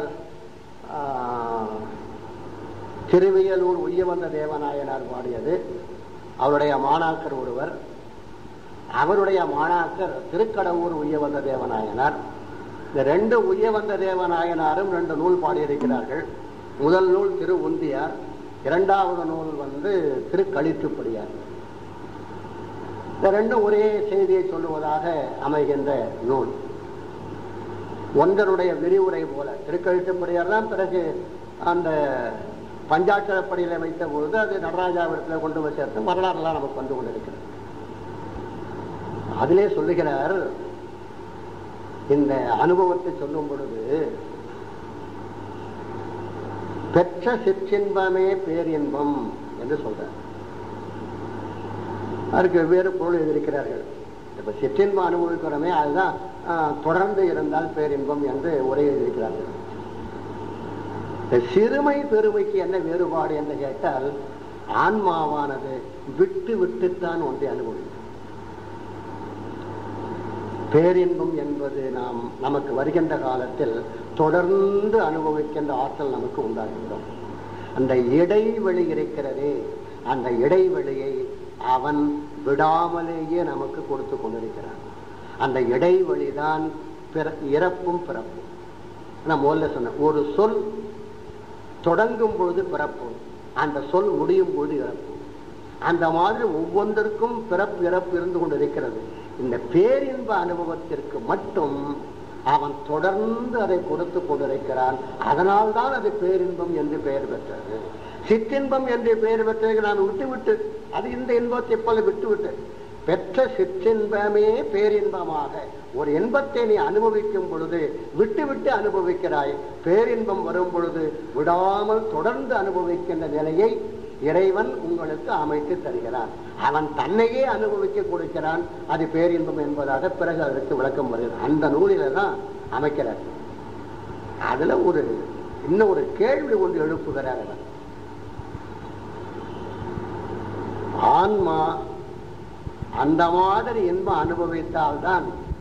திருவியலூர் உய்ய வந்த தேவநாயனார் பாடியது அவருடைய மாணாக்கர் ஒருவர் அவருடைய மாணாக்கர் திருக்கடவுர் உய்ய வந்த தேவநாயனார் இந்த ரெண்டு உய்ய வந்த தேவநாயனாரும் ரெண்டு நூல் பாடியிருக்கிறார்கள் முதல் நூல் திரு உந்தியார் இரண்டாவது நூல் வந்து திருக்களித்துப்படியார் இந்த ரெண்டும் ஒரே செய்தியை சொல்லுவதாக அமைகின்ற நூல் ஒன்றனுடைய விரிவுரை போல திருக்கழித்துப்படியார் தான் பிறகு அந்த பஞ்சாட்சரப்படியில வைத்த பொழுது அது நடராஜாவிடத்தில் கொண்டு போய் சேர்த்து வரலாறுலாம் நமக்கு வந்து கொண்டிருக்கிறது அதிலே சொல்லுகிறார் இந்த அனுபவத்தை சொல்லும் பொழுது பெற்ற சிற்றின்பமே பேரின்பம் என்று சொல்றார் அதுக்கு வெவ்வேறு பொருள் எழுதியிருக்கிறார்கள் இப்ப சிற்றின்பம் அனுபவிக்கிறோமே அதுதான் தொடர்ந்து இருந்தால் பேரின்பம் என்று உரை எழுதியிருக்கிறார்கள் சிறுமை பெருமைக்கு என்ன வேறுபாடு என்று கேட்டால் ஆன்மாவானது விட்டு விட்டுத்தான் ஒன்றை அனுபவிக்கும் பேரின்பம் என்பது நாம் நமக்கு வருகின்ற காலத்தில் தொடர்ந்து அனுபவிக்கின்ற ஆற்றல் நமக்கு உண்டாகிவிடும் அந்த இடைவெளி இருக்கிறதே அந்த இடைவெளியை அவன் விடாமலேயே நமக்கு கொடுத்து கொண்டிருக்கிறான் அந்த இடைவெளி தான் இறப்பும் பிறப்பும் நான் முதல்ல சொன்னேன் ஒரு சொல் தொடங்கும் பொழுது பிறப்பு அந்த சொல் முடியும் பொழுது இறப்பு அந்த மாதிரி ஒவ்வொன்றிற்கும் பிறப்பு இறப்பு இருந்து கொண்டு இருக்கிறது இந்த பேரின்ப அனுபவத்திற்கு மட்டும் அவன் தொடர்ந்து அதை கொடுத்து கொண்டிருக்கிறான் அதனால்தான் அது பேரின்பம் என்று பெயர் பெற்றது சிற்றின்பம் என்று பெயர் பெற்றது நான் விட்டுவிட்டு அது இந்த இன்பத்தை போல விட்டுவிட்டு பெற்ற சிற்றின்பமே பேரின்பமாக ஒரு இன்பத்தை நீ அனுபவிக்கும் பொழுது விட்டு விட்டு அனுபவிக்கிறாய் பேரின்பம் வரும் பொழுது விடாமல் தொடர்ந்து அனுபவிக்கின்ற நிலையை இறைவன் உங்களுக்கு அமைத்து தருகிறான் அவன் தன்னையே அனுபவிக்க கொடுக்கிறான் அது பேரின்பம் என்பதாக பிறகு அதற்கு விளக்கம் வருகிறது அந்த நூலில தான் அமைக்கிறார் அதுல ஒரு இன்னும் ஒரு கேள்வி ஒன்று எழுப்புகிறார் அவர் ஆன்மா அந்த மாதிரி இன்பம் அனுபவித்தால்தான்